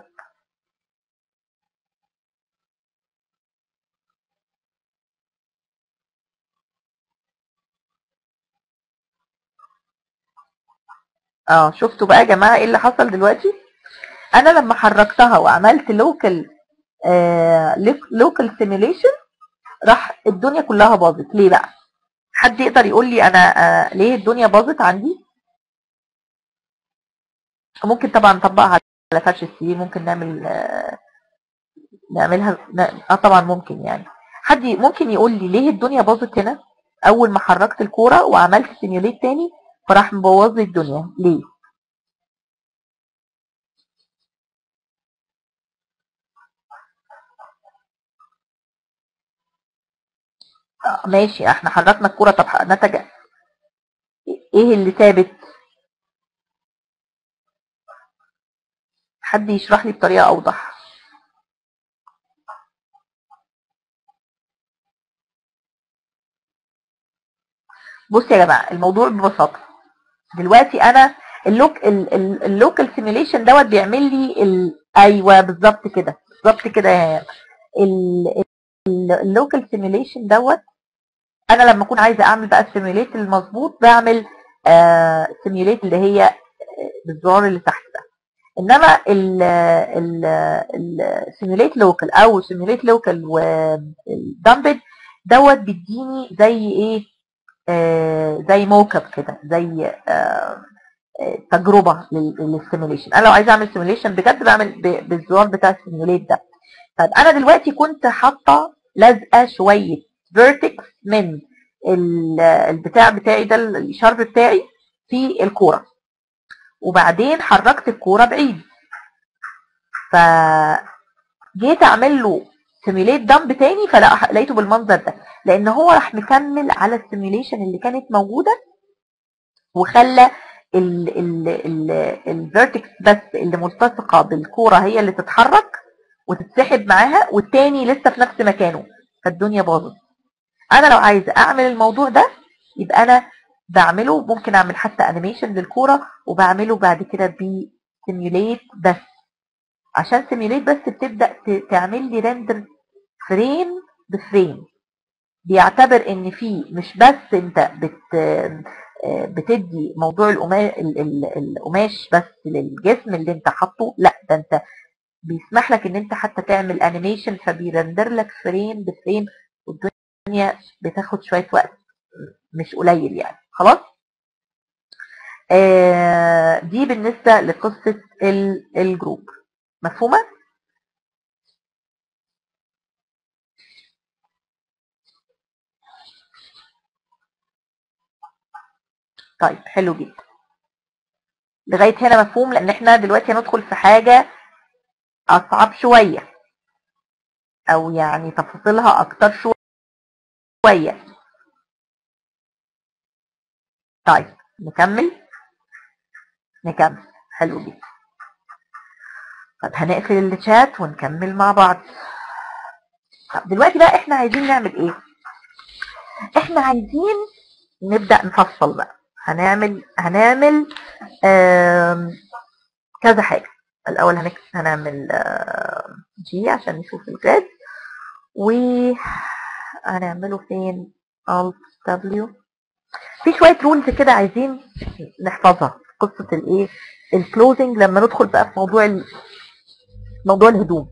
اه شفتوا بقى يا جماعه ايه اللي حصل دلوقتي انا لما حركتها وعملت لوكال لوكال سيميوليشن راح الدنيا كلها باظت ليه بقى حد يقدر يقول لي انا آه ليه الدنيا باظت عندي ممكن طبعا نطبقها على فرش السي ممكن نعمل آه نعملها ن- اه طبعا ممكن يعني حد ي- ممكن يقول لي ليه الدنيا باظت هنا اول ما حركت الكوره وعملت سيميوليت تاني فراح مبوظ لي الدنيا ليه آه ماشي احنا حركنا الكوره طب نتج ايه اللي ثابت حد يشرح لي بطريقه اوضح بص يا جماعه الموضوع ببساطه دلوقتي انا اللوك ال- ال- اللوكال سيميوليشن دوت بيعمل لي ال... ايوه بالظبط كده بالظبط كده يا اللوكال سيميوليشن دوت انا لما اكون عايزه اعمل بقى السيميوليت المظبوط بعمل سيميوليت اللي هي بالزرار اللي تحت ده انما السيميوليت لوكال او سيميوليت لوكال والدمبد دوت بيديني زي ايه آه زي موك اب كده زي آه تجربه للسيميوليشن انا لو عايزه اعمل سيميوليشن بجد بعمل بالزرار بتاع السيميوليت ده طيب انا دلوقتي كنت حاطه لازقه شويه فيرتكس من البتاع بتاعي ده الشرب بتاعي في الكوره وبعدين حركت الكوره بعيد فجيت اعمل له سيميوليت دمب تاني فلا لقيته بالمنظر ده لان هو راح مكمل على السيميوليشن اللي كانت موجوده وخلى الفيرتكس بس اللي ملتصقه بالكوره هي اللي تتحرك وتتسحب معاها والتاني لسه في نفس مكانه فالدنيا باظت انا لو عايزه اعمل الموضوع ده يبقى انا بعمله ممكن اعمل حتى انيميشن للكوره وبعمله بعد كده بسيميوليت بس عشان سيميوليت بس بتبدا تعمل لي ريندر فريم بفريم بيعتبر ان في مش بس انت بت بتدي موضوع القماش بس للجسم اللي انت حاطه لا ده انت بيسمح لك ان انت حتى تعمل انيميشن فبيرندر لك فريم بفريم والدنيا بتاخد شويه وقت مش قليل يعني خلاص آه دي بالنسبه لقصه الجروب مفهومه طيب حلو جدا لغايه هنا مفهوم لان احنا دلوقتي هندخل في حاجه اصعب شويه او يعني تفاصيلها اكتر شويه طيب نكمل نكمل حلو جدا طب هنقفل الشات ونكمل مع بعض طب دلوقتي بقى احنا عايزين نعمل ايه احنا عايزين نبدأ نفصل بقى هنعمل هنعمل كذا حاجة الأول هنكتب هنعمل جي عشان نشوف الجاد وهنعمله فين Alt W في شوية رولز كده عايزين نحفظها قصة الايه الكلوزنج لما ندخل بقى في موضوع موضوع الهدوم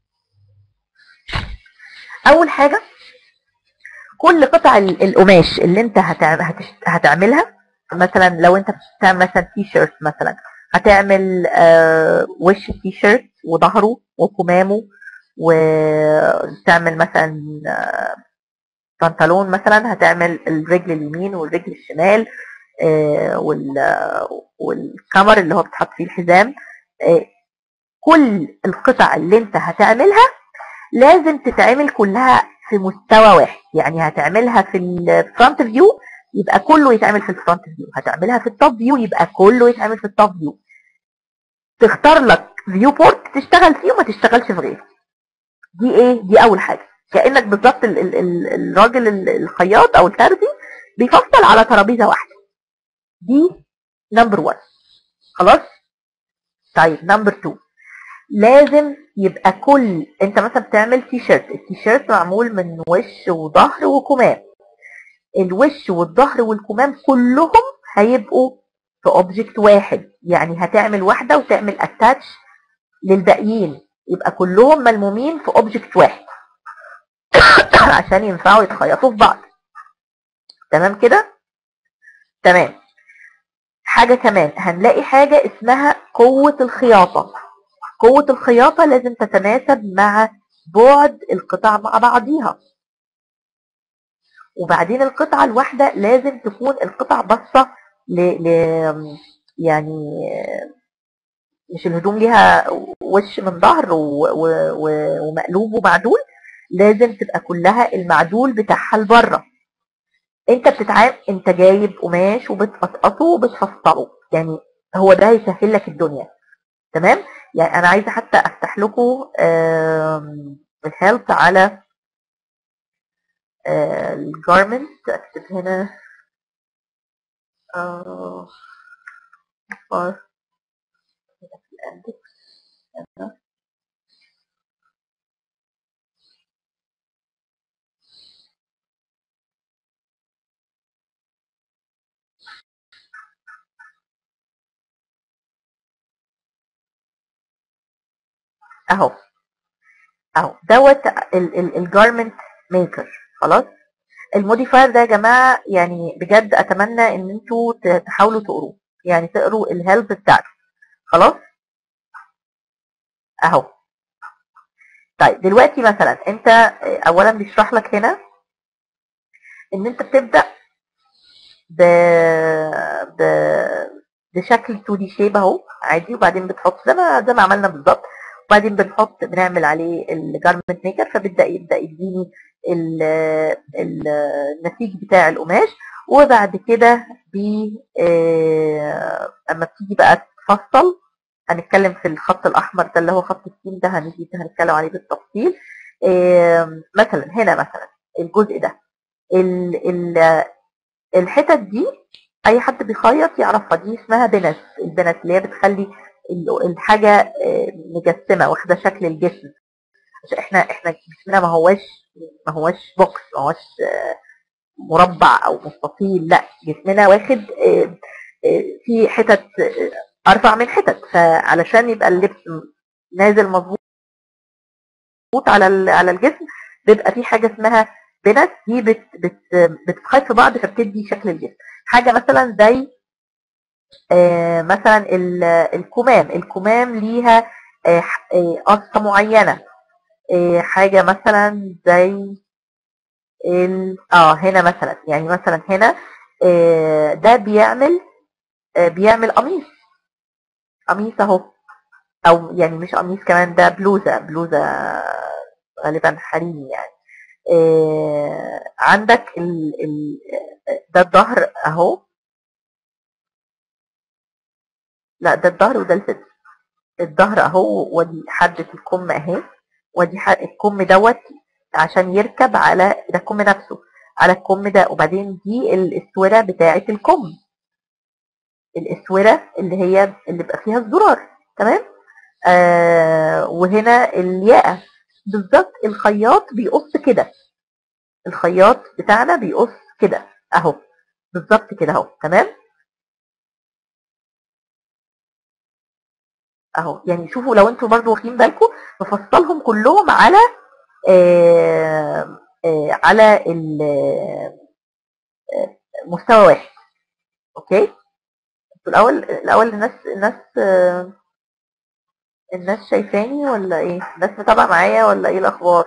أول حاجة كل قطع القماش اللي انت هتعملها مثلا لو انت بتعمل مثلا تي شيرت مثلا هتعمل آه وش التي شيرت وظهره وكمامه وتعمل مثلا آه بنطلون مثلا هتعمل الرجل اليمين والرجل الشمال آه والكمر اللي هو بتحط فيه الحزام كل القطع اللي انت هتعملها لازم تتعمل كلها في مستوى واحد يعني هتعملها في الفرونت فيو يبقى كله يتعمل في الفرونت فيو هتعملها في التوب فيو يبقى كله يتعمل في التوب فيو تختار لك فيو بورت تشتغل فيه وما تشتغلش في غيره دي ايه دي اول حاجه كانك بالظبط الراجل الخياط او الترزي بيفصل على ترابيزه واحده دي نمبر 1 خلاص طيب نمبر 2 لازم يبقى كل انت مثلا بتعمل تي شيرت التي شيرت معمول من وش وظهر وكمام الوش والظهر والكمام كلهم هيبقوا في اوبجكت واحد يعني هتعمل واحده وتعمل اتاتش للباقيين يبقى كلهم ملمومين في اوبجكت واحد عشان ينفعوا يتخيطوا في بعض تمام كده تمام حاجه كمان هنلاقي حاجه اسمها قوه الخياطه قوة الخياطة لازم تتناسب مع بعد القطع مع بعضيها وبعدين القطعة الواحدة لازم تكون القطع باصة ل... ل... يعني مش الهدوم ليها وش من ظهر و... و... و... ومقلوب ومعدول لازم تبقى كلها المعدول بتاعها لبره انت بتتعامل انت جايب قماش وبتقطقطه وبتفصله يعني هو ده هيسهل لك الدنيا تمام يعني انا عايزه حتى افتح لكم الهيلب على الجارمنت اكتب هنا اهو اهو دوت الجارمنت ميكر خلاص الموديفاير ده يا جماعه يعني بجد اتمنى ان انتوا ت- تحاولوا تقروه يعني تقروا الهيلب بتاعته خلاص اهو طيب دلوقتي مثلا انت آه، اولا بيشرح لك هنا ان انت بتبدا ب... ب... بشكل 2 دي شيب اهو عادي وبعدين بتحط زي ما زي ما عملنا بالظبط وبعدين بنحط بنعمل عليه الجارمنت ميكر فبيبدا يبدا يديني ال... ال... النسيج بتاع القماش وبعد كده بي آه، اما بتيجي بقى تفصل هنتكلم في الخط الاحمر ده اللي هو خط السين ده هنيجي هنتكلم عليه بالتفصيل آم، مثلا هنا مثلا الجزء ده ال ال الحتت دي اي حد بيخيط يعرفها دي اسمها بنس البنس اللي هي بتخلي ال- الحاجه آه، مجسمه واخده شكل الجسم عشان احنا احنا جسمنا ما هواش ما هواش بوكس ما هواش آه، مربع او مستطيل لا جسمنا واخد آه، آه، في حتت آه، ارفع من حتت فعلشان يبقى اللبس نازل مظبوط على ال- على الجسم بيبقى في حاجه اسمها بنس دي بت بت بتتخيط في بعض فبتدي شكل الجسم حاجه مثلا زي آه، مثلا ال- الكمام الكمام ليها آه، ح- آه، قصه معينه آه، حاجه مثلا زي ال... اه هنا مثلا يعني مثلا هنا آه، ده بيعمل آه، بيعمل قميص قميص اهو او يعني مش قميص كمان ده بلوزه بلوزه غالبا حريمي يعني آه، عندك ال... ال... ده الظهر اهو لا ده الظهر وده الصدر الظهر اهو ودي حدة الكم اهي ودي ح- الكم دوت عشان يركب على ده الكم نفسه على الكم ده وبعدين دي الاسوره بتاعه الكم الاسوره اللي هي اللي بيبقى فيها الزرار تمام آه وهنا الياقه بالظبط الخياط بيقص كده الخياط بتاعنا بيقص كده اهو بالظبط كده اهو تمام اهو يعني شوفوا لو انتوا برضو واخدين بالكم بفصلهم كلهم على آه آه على ال- آه، مستوى واحد اوكي انتوا الاول الاول الناس الناس آه الناس شايفاني ولا ايه الناس متابعه معايا ولا ايه الاخبار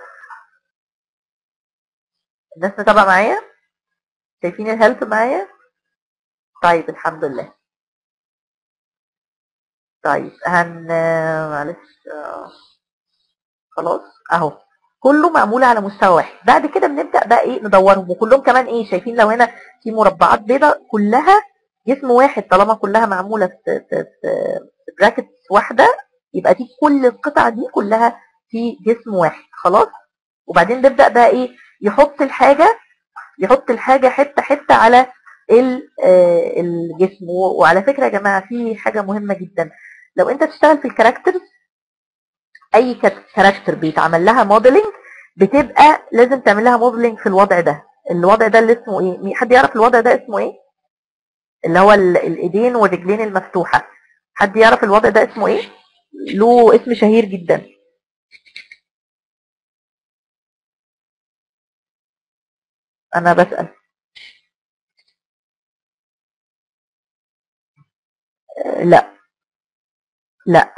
الناس متابعه معايا شايفين الهيلب معايا طيب الحمد لله طيب هن معلش آه، خلاص اهو كله معمول على مستوى واحد بعد كده بنبدا بقى ايه ندورهم وكلهم كمان ايه شايفين لو هنا في مربعات بيضاء كلها جسم واحد طالما كلها معموله في في في براكت واحده يبقى دي كل القطع دي كلها في جسم واحد خلاص وبعدين بيبدا بقى ايه يحط الحاجه يحط الحاجه حته حته على ال- آه، الجسم و- وعلى فكره يا جماعه في حاجه مهمه جدا لو انت تشتغل في الكاركترز اي كات- كاركتر بيتعمل لها موديلنج بتبقى لازم تعمل لها موديلنج في الوضع ده الوضع ده اللي اسمه ايه مي- حد يعرف الوضع ده اسمه ايه اللي هو ال- الايدين والرجلين المفتوحه حد يعرف الوضع ده اسمه ايه له اسم شهير جدا انا بسأل آه، لا لا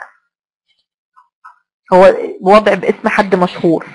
هو وضع باسم حد مشهور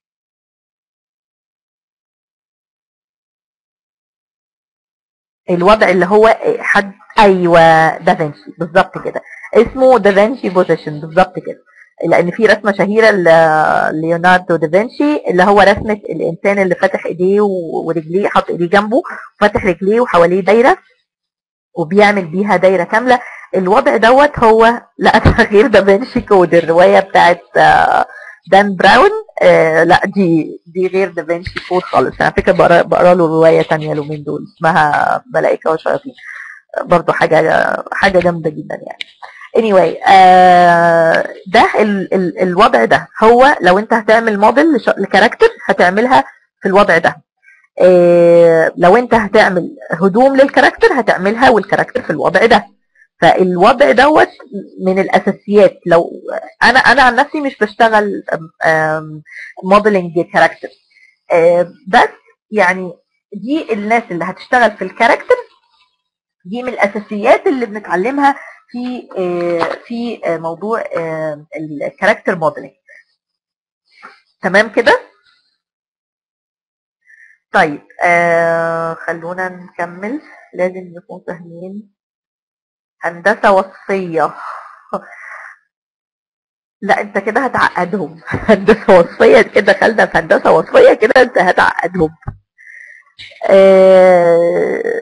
الوضع اللي هو حد ايوه دافنشي بالظبط كده اسمه دافنشي بوزيشن بالظبط كده لان في رسمه شهيره ليوناردو دافنشي اللي هو رسمه الانسان اللي فاتح ايديه و- ورجليه حاطط ايديه جنبه وفاتح رجليه وحواليه دايره وبيعمل بيها دايره كامله الوضع دوت هو لا ده غير دافنشي كود الروايه بتاعت آه، دان براون آه لا دي دي غير دافنشي كود خالص انا فكره بقرا, بقرا له روايه تانية اليومين دول اسمها ملائكه وشياطين برضو حاجه حاجه جامده جدا يعني anyway آه ده ال ال الوضع ده هو لو انت هتعمل موديل لش- لكاركتر هتعملها في الوضع ده آه لو انت هتعمل هدوم للكاركتر هتعملها والكاركتر في الوضع ده فالوضع دوت من الاساسيات لو انا انا عن نفسي مش بشتغل موديلنج كاركتر بس يعني دي الناس اللي هتشتغل في الكاركتر دي من الاساسيات اللي بنتعلمها في آه، في آه، موضوع الكاركتر موديلنج تمام كده طيب آه خلونا نكمل لازم نكون فاهمين هندسة وصفية لا انت كده هتعقدهم هندسة وصفية كده دخلنا في هندسة وصفية كده انت هتعقدهم آه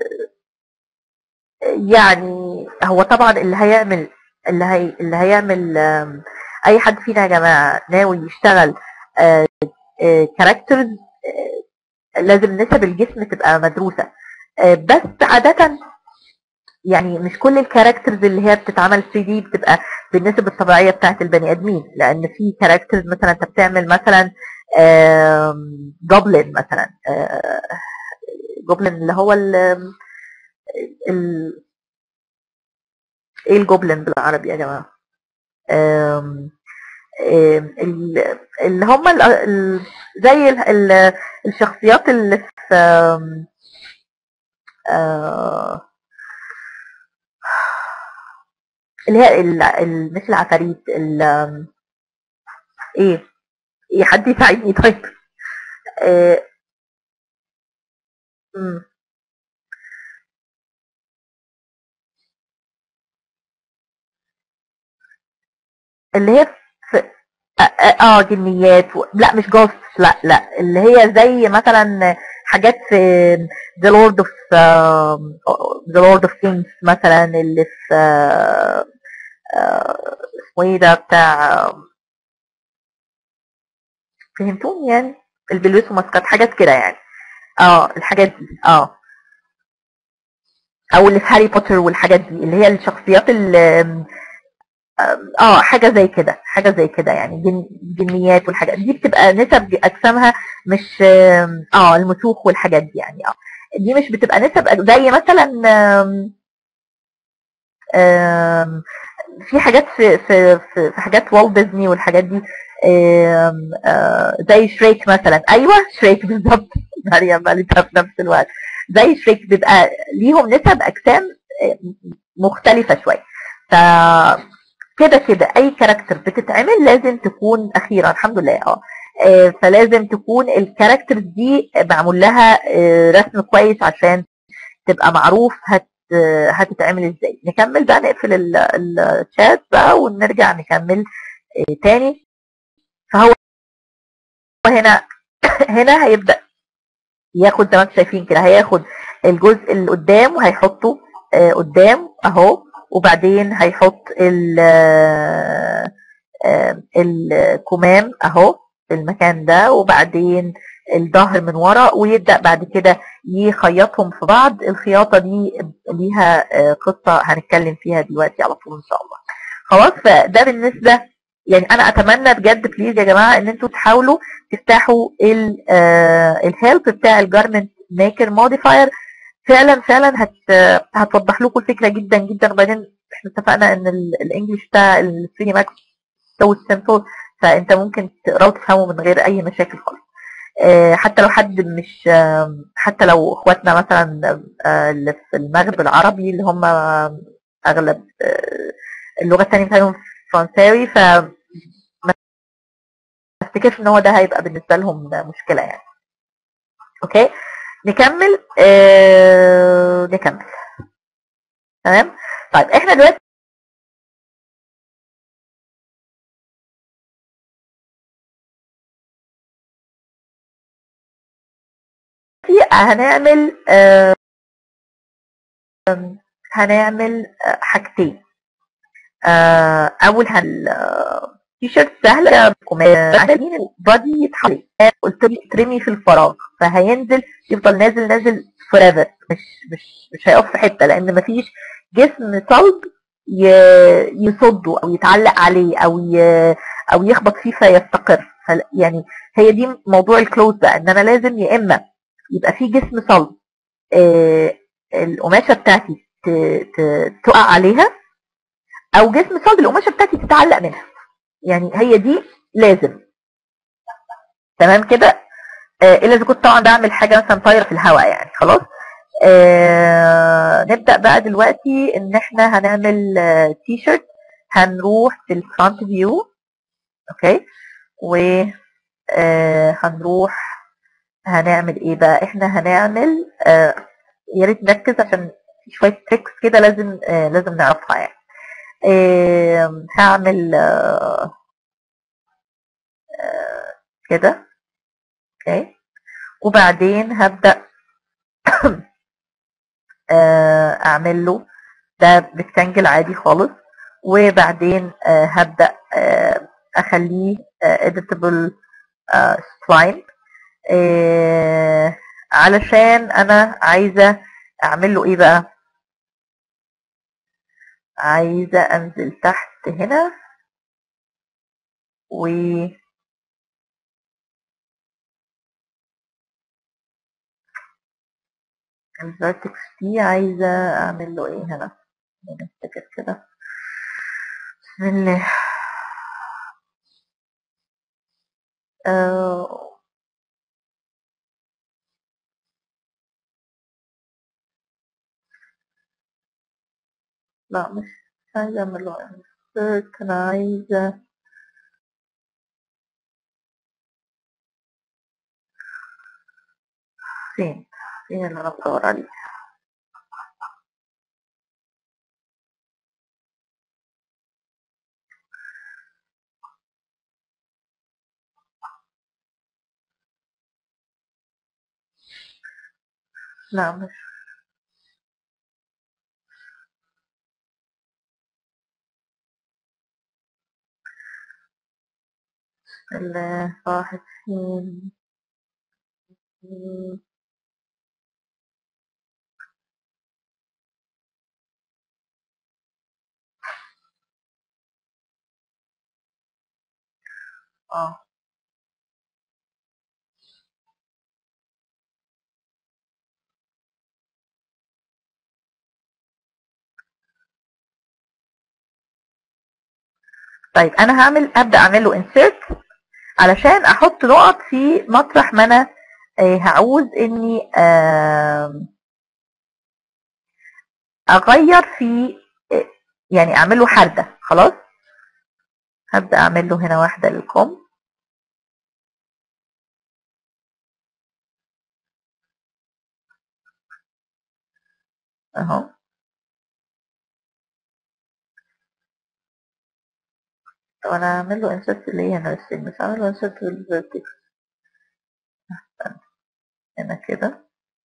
يعني هو طبعا اللي هيعمل اللي هي اللي هيعمل آم، اي حد فينا يا جماعه ناوي يشتغل كاركترز لازم نسب الجسم تبقى مدروسه آه، بس عاده يعني مش كل الكاركترز اللي هي بتتعمل 3 دي بتبقى بالنسب الطبيعيه بتاعت البني ادمين لان في كاركترز مثلا انت بتعمل مثلا جوبلin مثلا جوبلin اللي هو ال ال ايه الجوبلin بالعربي يا جماعه آم، آم، ال- اللي هم ال- ال- زي ال- ال- الشخصيات اللي في آم، آه، اللي هي ال- ال- مش العفاريت ال- آم، ايه ايه حد يساعدني طيب آه، مم. اللي هي في اه آه، آه، جنيات و... لا مش جوست لا لا اللي هي زي مثلا حاجات في The Lord of um, The Lord of Kings مثلا اللي في آه، آه، اسمه ايه ده بتاع فهمتوني يعني اللي بيلبسوا ماسكات حاجات كده يعني اه الحاجات دي اه او اللي في هاري بوتر والحاجات دي اللي هي الشخصيات اللي اه حاجه زي كده حاجه زي كده يعني جن جنيات والحاجات دي بتبقى نسب اجسامها مش آم، اه المسوخ والحاجات دي يعني اه دي مش بتبقى نسب أج- زي مثلا آم، آم، في حاجات في في في, في حاجات والت ديزني والحاجات دي آم، آه، زي شريك مثلا ايوه شريك بالظبط مريم قالتها في نفس الوقت زي شريك بيبقى ليهم نسب اجسام آه، مختلفه شويه ف كده كده اي كاركتر بتتعمل لازم تكون اخيرا الحمد لله اه آه، فلازم تكون الكاركتر دي معمول لها آه، رسم كويس عشان تبقى معروف هت آه، هتتعمل ازاي نكمل بقى نقفل ال- الشات بقى ونرجع نكمل آه، تاني فهو هنا هنا هيبدأ ياخد زي ما انتم شايفين كده هياخد الجزء اللي قدام وهيحطه آه، قدام اهو وبعدين هيحط ال آه، آه، الكمام اهو في المكان ده وبعدين الظهر من ورا ويبدأ بعد كده يخيطهم في بعض الخياطة دي ليها آه، قصة هنتكلم فيها دلوقتي على طول ان شاء الله خلاص فده بالنسبة يعني انا اتمنى بجد بليز يا جماعة ان انتوا تحاولوا تفتحوا الهيلب بتاع الجارمنت ميكر موديفاير فعلا فعلا هت هتوضح لكم الفكره جدا جدا وبعدين احنا اتفقنا ان ال- الانجليش بتاع الثري ماكس سو سيمبل فانت ممكن تقراه وتفهمه من غير اي مشاكل خالص آه، حتى لو حد مش آم، حتى لو اخواتنا مثلا آه، اللي في المغرب العربي اللي هم اغلب آه، اللغه الثانيه بتاعتهم فرنساوي ف ما افتكرش ان هو ده هيبقى بالنسبه لهم مشكله يعني اوكي نكمل آه نكمل تمام طيب احنا دلوقتي هنعمل آه هنعمل آه، حاجتين آه اول هن تي شيرت سهله كمان عشان البادي يتحرك قلت لي ترمي في الفراغ فهينزل يفضل نازل نازل فوريفر مش مش مش هيقف في حته لان مفيش جسم صلب ي- يصده او يتعلق عليه او ي- او يخبط فيه فيستقر فل- يعني هي دي موضوع الكلوز بقى ان انا لازم يا اما يبقى في جسم صلب آه، القماشه بتاعتي ت- ت- تقع عليها او جسم صلب القماشه بتاعتي تتعلق منها يعني هي دي لازم تمام كده آه الا اذا كنت طبعا بعمل حاجه مثلا طايره في الهواء يعني خلاص آه نبدا بقى دلوقتي ان احنا هنعمل آه تي شيرت هنروح في الفرونت فيو اوكي و آه هنروح هنعمل ايه بقى احنا هنعمل آه يا ريت نركز عشان في شويه تريكس كده لازم آه لازم نعرفها يعني آه هعمل آه آه كده اوكي وبعدين هبدا آه اعمل له ده ريكتانجل عادي خالص وبعدين آه هبدا آه اخليه editable spline آه علشان انا عايزه اعمل له ايه بقى عايزه انزل تحت هنا و الفيرتكس دي عايزه اعمل له ايه هنا نفتكر كده بسم الله آه لا مش عايزة اعمل له insert انا عايزة فين فين اللي انا بدور عليه لا مش اللي راحت فين اه طيب انا هعمل ابدا اعمل له insert علشان احط نقط في مطرح ما انا آه هعوز اني آه اغير في آه يعني اعمل له حردة خلاص هبدا اعمل له هنا واحدة للكم اهو طب انا هعمل له insert ليه هنا بس مش هعمل له insert بالفيرتكس هنا كده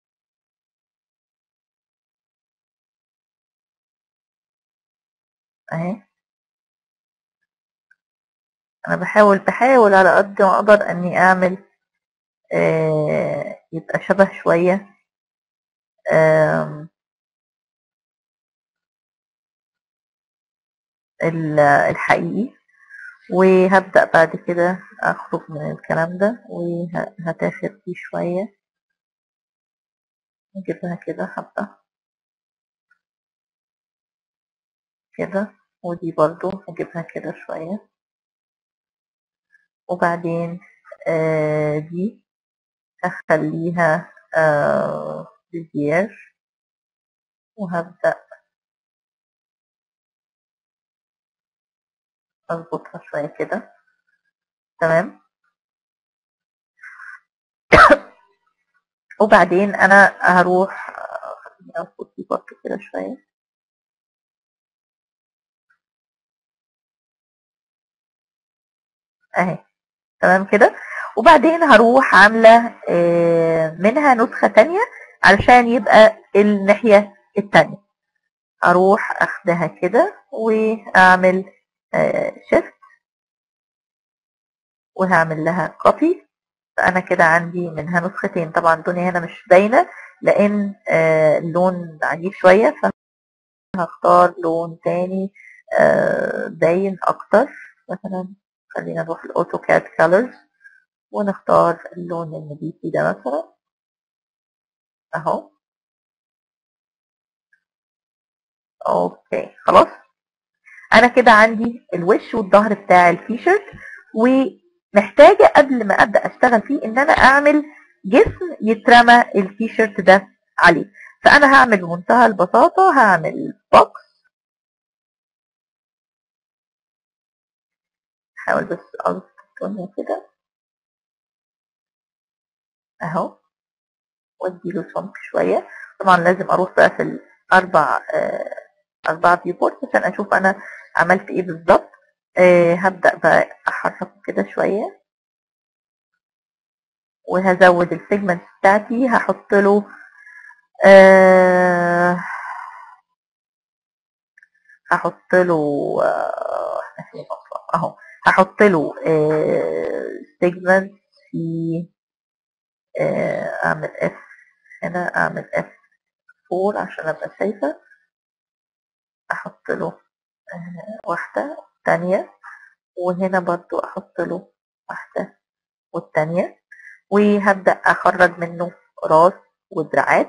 اهي انا بحاول بحاول على قد ما اقدر اني اعمل آه يبقى شبه شوية آه الحقيقي وهبدأ بعد كده اخرج من الكلام ده وهتاخد فيه شوية نجيبها كده حبة كده ودي برضو هجيبها كده شوية وبعدين آه دي هخليها آه بزياج وهبدأ اظبطها شوية كده تمام وبعدين انا هروح خليني اظبط دي برضه كده شوية اهي تمام كده وبعدين هروح عاملة منها نسخة تانية علشان يبقى الناحية التانية اروح اخدها كده واعمل شيفت وهعمل لها كوبي فانا كده عندي منها نسختين طبعا الدنيا هنا مش باينه لان اللون عنيف شويه فهختار لون تاني باين اكتر مثلا خلينا نروح الاوتوكاد كولرز ونختار اللون النبيتي ده مثلا اهو اوكي خلاص انا كده عندي الوش والظهر بتاع التيشيرت ومحتاجه قبل ما ابدا اشتغل فيه ان انا اعمل جسم يترمى التيشيرت ده عليه فانا هعمل بمنتهى البساطه هعمل بوكس حاول بس اظبط الدنيا كده اهو واديله سمك شويه طبعا لازم اروح بقى في الاربع آه اربع فيو بورت عشان اشوف انا عملت ايه بالظبط آه هبدا بقى احركه كده شويه وهزود السيجمنت بتاعتي هحط له آه هحط له آه احنا فين اصلا اهو هحط له آه سيجمنت في آه اعمل اف هنا اعمل اف 4 عشان ابقى شايفه احط له آه واحده تانية وهنا برضو احط له واحده والتانية وهبدأ اخرج منه راس ودراعات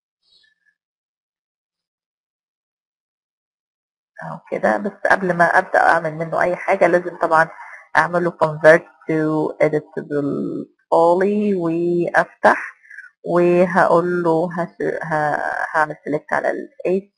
اهو كده بس قبل ما ابدا اعمل منه اي حاجه لازم طبعا اعمل له convert to editable poly وافتح وهقول له هعمل select على ال 8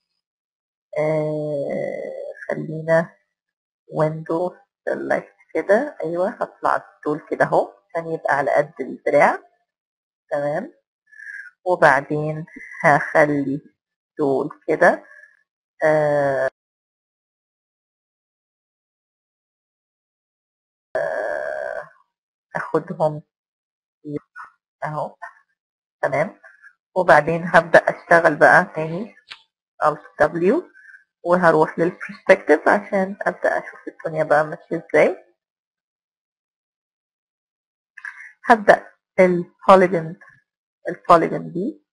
آه خلينا window select كده ايوه هطلع الطول كده اهو عشان يبقى على قد الدراع تمام وبعدين هخلي دول كده آه اخدهم اهو تمام وبعدين هبدأ اشتغل بقى تاني Alt W وهروح للبرسبكتيف عشان ابدأ اشوف الدنيا بقى ماشية ازاي هبدأ البوليجون البوليجون دي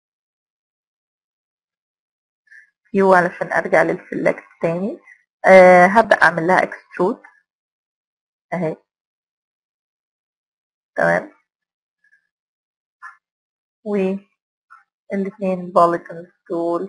فيو علشان ارجع للسلكت تاني أه هبدأ اعمل لها اكسترود اهي تمام والاثنين بوليجونز دول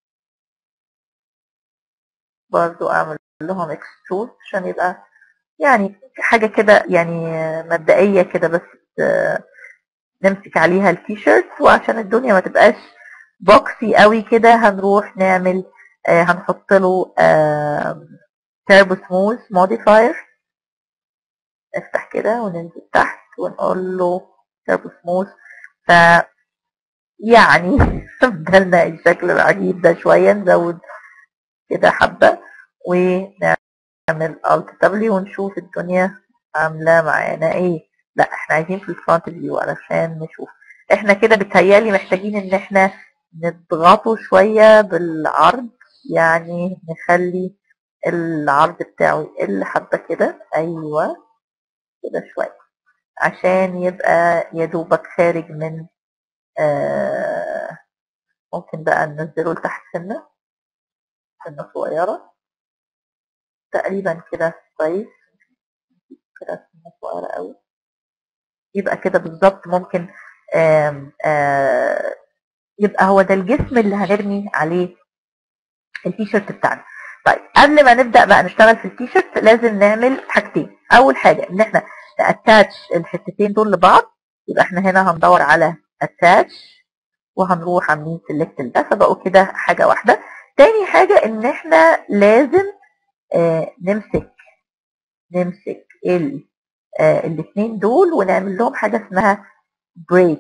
برضو اعمل لهم اكسترود عشان يبقى يعني حاجة كده يعني مبدئية كده بس نمسك عليها التيشيرت وعشان الدنيا ما تبقاش بوكسي قوي كده هنروح نعمل آه هنحط له تيربو سموث موديفاير نفتح كده وننزل تحت ونقول له تيربو سموث ف يعني بدلنا الشكل العجيب ده شوية نزود كده حبة ونعمل Alt W ونشوف الدنيا عاملة معانا ايه لا احنا عايزين في الفرونت فيو علشان نشوف احنا كده بتهيالي محتاجين ان احنا نضغطه شوية بالعرض يعني نخلي العرض بتاعه يقل حبة كده ايوه كده شوية عشان يبقى يدوبك خارج من آه ممكن بقى ننزله لتحت سنة سنة صغيرة تقريبا كده كويس كده سنة صغيرة قوي يبقى كده بالظبط ممكن آم آم يبقى هو ده الجسم اللي هنرمي عليه التيشيرت بتاعنا طيب قبل ما نبدا بقى نشتغل في التيشيرت لازم نعمل حاجتين اول حاجه ان احنا ناتاتش الحتتين دول لبعض يبقى احنا هنا هندور على اتاتش وهنروح عاملين سيلكت ده فبقوا كده حاجه واحده تاني حاجه ان احنا لازم آه نمسك نمسك ال آه الاثنين دول ونعمل لهم حاجه اسمها بريك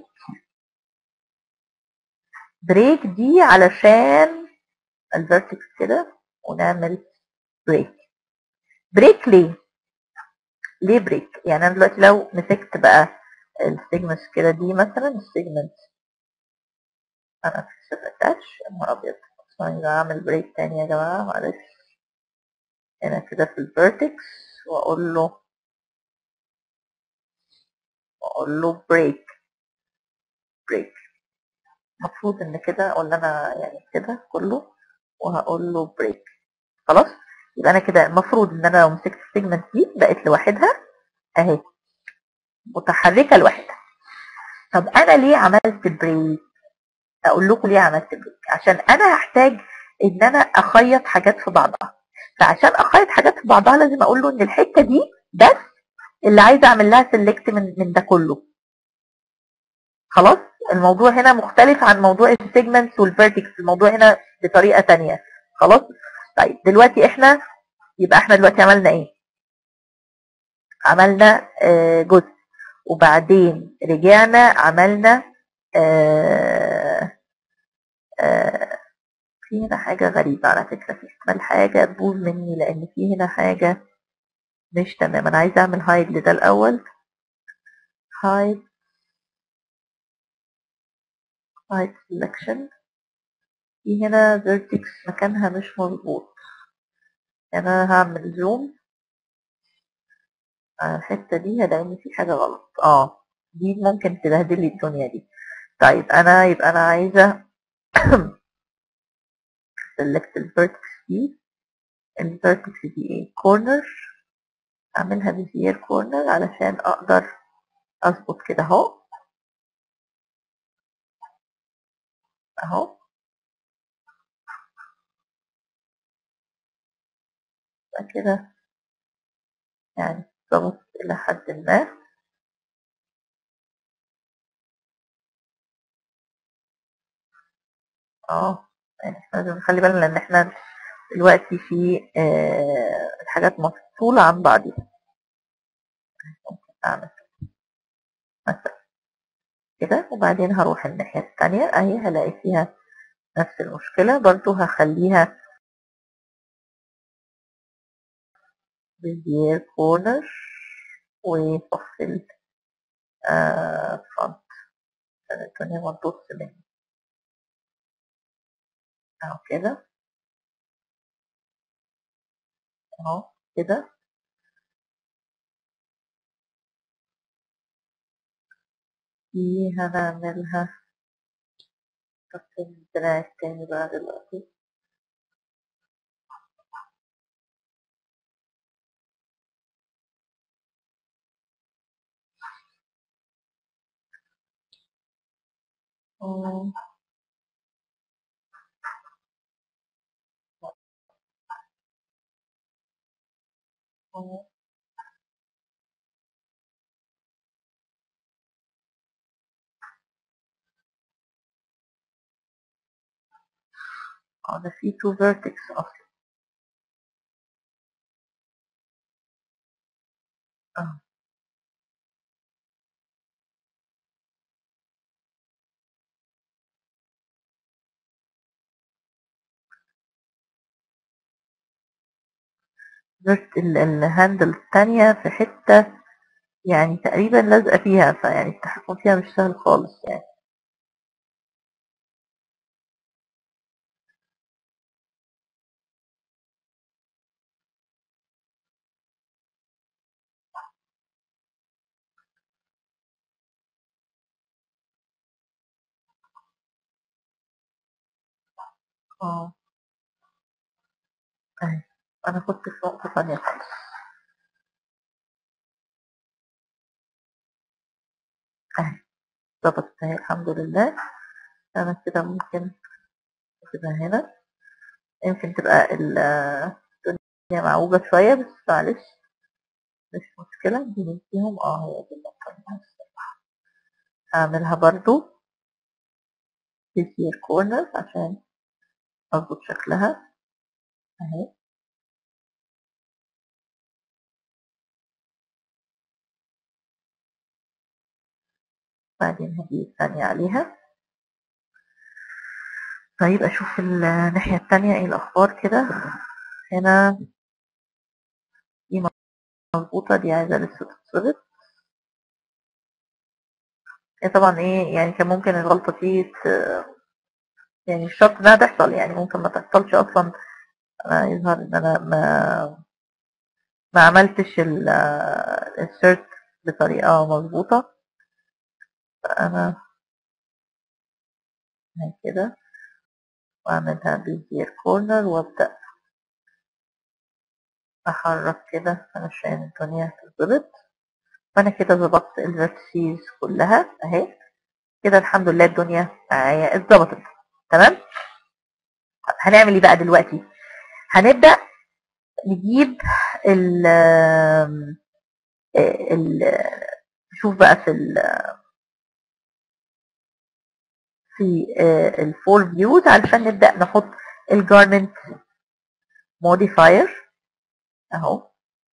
بريك دي علشان الفيرتكس كده ونعمل بريك بريك ليه ليه بريك يعني انا دلوقتي لو مسكت بقى السيجمنت كده دي مثلا السيجمنت انا في اتاتش يا نهار ابيض ثواني اعمل بريك تاني يا جماعه معلش هنا كده في الفيرتكس واقول له واقول له بريك بريك المفروض ان كده ولا انا يعني كده كله وهقول له بريك خلاص يبقى انا كده المفروض ان انا لو مسكت السيجمنت دي بقت لوحدها اهي متحركه لوحدها طب انا ليه عملت بريك اقول لكم ليه عملت بريك عشان انا هحتاج ان انا اخيط حاجات في بعضها فعشان اخيط حاجات في بعضها لازم اقول له ان الحته دي بس اللي عايزه اعمل لها سيلكت من من ده كله خلاص الموضوع هنا مختلف عن موضوع السيجمنتس والفيرتكس الموضوع هنا بطريقه ثانيه خلاص طيب دلوقتي احنا يبقى احنا دلوقتي عملنا ايه عملنا آه، جزء وبعدين رجعنا عملنا آه، آه، في هنا حاجة غريبة على فكرة في احتمال حاجة تبوظ مني لأن في هنا حاجة مش تمام أنا عايزة أعمل هايد لده الأول هايد هايد سelection في هنا vertex مكانها مش مظبوط أنا هعمل زوم على الحتة دي هلاقي إن في حاجة غلط اه دي ممكن تبهدل لي الدنيا دي طيب أنا يبقى أنا عايزة select الفيرتكس دي الفيرتكس دي ايه corner اعملها بزير كورنر علشان اقدر اظبط كده اهو اهو يبقى كده يعني ظبط الى حد ما اه يعني احنا لازم نخلي بالنا لان احنا دلوقتي في آه الحاجات مفصولة عن بعضها ممكن اعمل مثلا كده وبعدين هروح الناحية التانية اهي هلاقي فيها نفس المشكلة برضو هخليها بزير كورنر وفصل آه فرونت عشان الدنيا ما تبص مني اهو كده اهو كده دي هنعملها تفصيل الدراع التاني بقى دلوقتي أوه. أوه. اه ده في تو فيرتكس اصلا اه فيرت ال- الهاندل التانية في حتة يعني تقريبا لازقة فيها فيعني التحكم فيها مش سهل خالص يعني اه اهي انا كنت في نقطة تانية خالص اهي ظبطت اهي الحمد لله انا كده ممكن كده هنا يمكن تبقى ال- الدنيا معوجة شوية بس معلش مش مشكلة دي من فيهم اه هي دي النقطة اللي أنا عايزة. هعملها برضو في كورنر عشان اظبط شكلها اهي بعدين هجيب الثانية عليها طيب اشوف الناحية التانية ايه الاخبار كده هنا دي مظبوطة دي عايزة لسه تتظبط هي طبعا ايه يعني كان ممكن الغلطة دي ت- يعني مش شرط انها تحصل يعني ممكن ما تحصلش اصلا انا يظهر ان انا ما ما عملتش الانسرت بطريقة مظبوطة فانا هي كده واعملها بزير كورنر وابدأ احرك كده علشان الدنيا تتظبط فانا كده ظبطت الفيرتسيز كلها اهي كده الحمد لله الدنيا معايا اتظبطت تمام طب هنعمل ايه بقى دلوقتي هنبدأ نجيب ال ال نشوف بقى في ال في الفور فيوز علشان نبدأ نحط الجارمنت موديفاير اهو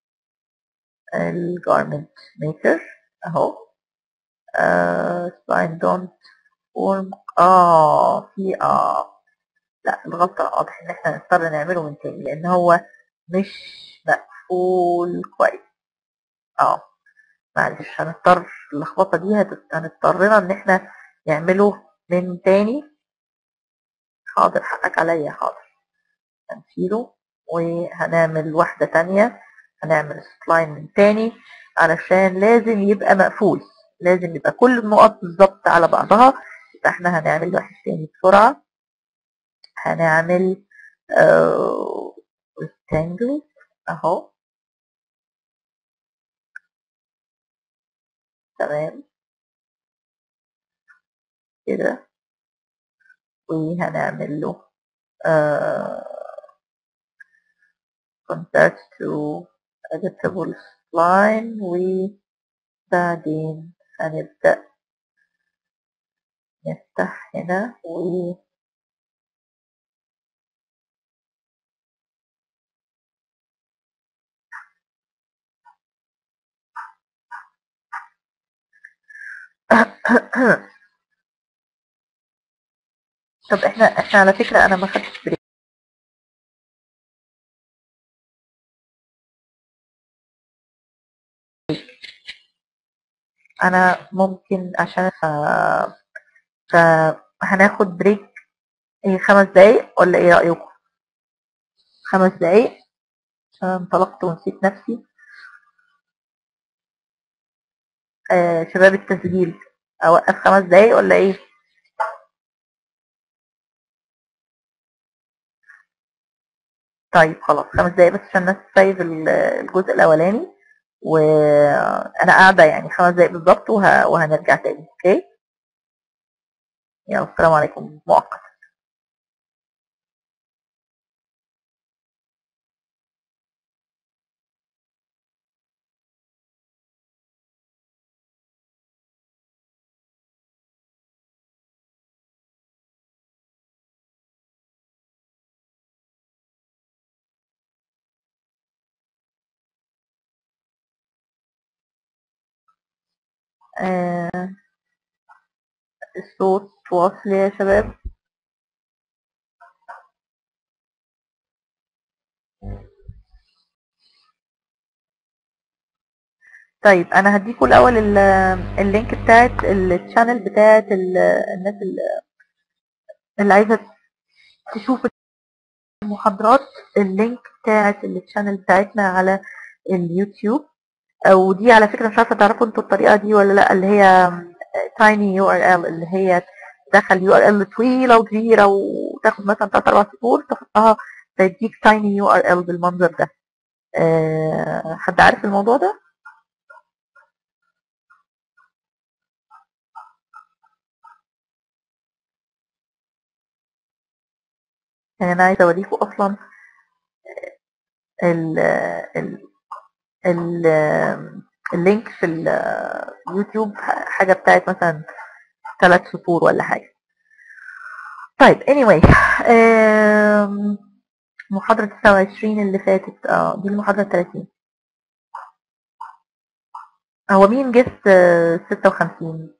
الجارمنت ميكر اهو سباين دونت فورم اه في اه لا الغلطة واضح ان احنا نضطر نعمله من تاني لان هو مش مقفول كويس اه معلش هنضطر اللخبطة دي هتت- هنضطرنا ان احنا نعمله من تاني حاضر حقك عليا حاضر هنشيله وهنعمل واحدة تانية هنعمل سلاين من تاني علشان لازم يبقى مقفول لازم يبقى كل النقط بالظبط على بعضها يبقى احنا هنعمل واحد تاني بسرعة هنعمل آه rectangle اهو تمام كده وهنعمل له آه convert to editable spline وبعدين هنبدأ نفتح هنا و طب احنا احنا على فكرة انا ما خدتش بريك انا ممكن عشان ف... فهناخد بريك ايه خمس دقايق ولا ايه رأيكم خمس دقايق عشان انطلقت ونسيت نفسي آه شباب التسجيل اوقف خمس دقايق ولا ايه طيب خلاص خمس دقايق بس عشان الناس تسيب ال- الجزء الاولاني وانا قاعده يعني خمس دقايق بالظبط وه... وهنرجع تاني اوكي يلا السلام عليكم مؤقت آه الصوت واصل يا شباب طيب انا هديكوا الاول ال- اللينك بتاعت الشانل بتاعت ال- الناس اللي- اللي عايزه تشوف المحاضرات اللينك بتاعت الشانل بتاعتنا على اليوتيوب ودي على فكره مش عارفه تعرفوا انتوا الطريقه دي ولا لا اللي هي تايني يو ار ال اللي هي تدخل يو ار ال طويله وكبيره وتاخد مثلا 3 4 سطور تحطها تديك تايني يو ار ال بالمنظر ده أه حد عارف الموضوع ده؟ يعني انا عايزه اوريكم اصلا ال ال ال اللينك في اليوتيوب حاجه بتاعت مثلا ثلاث سطور ولا حاجه طيب anyway آم، محاضرة 29 اللي فاتت اه دي المحاضرة 30 هو مين جست 56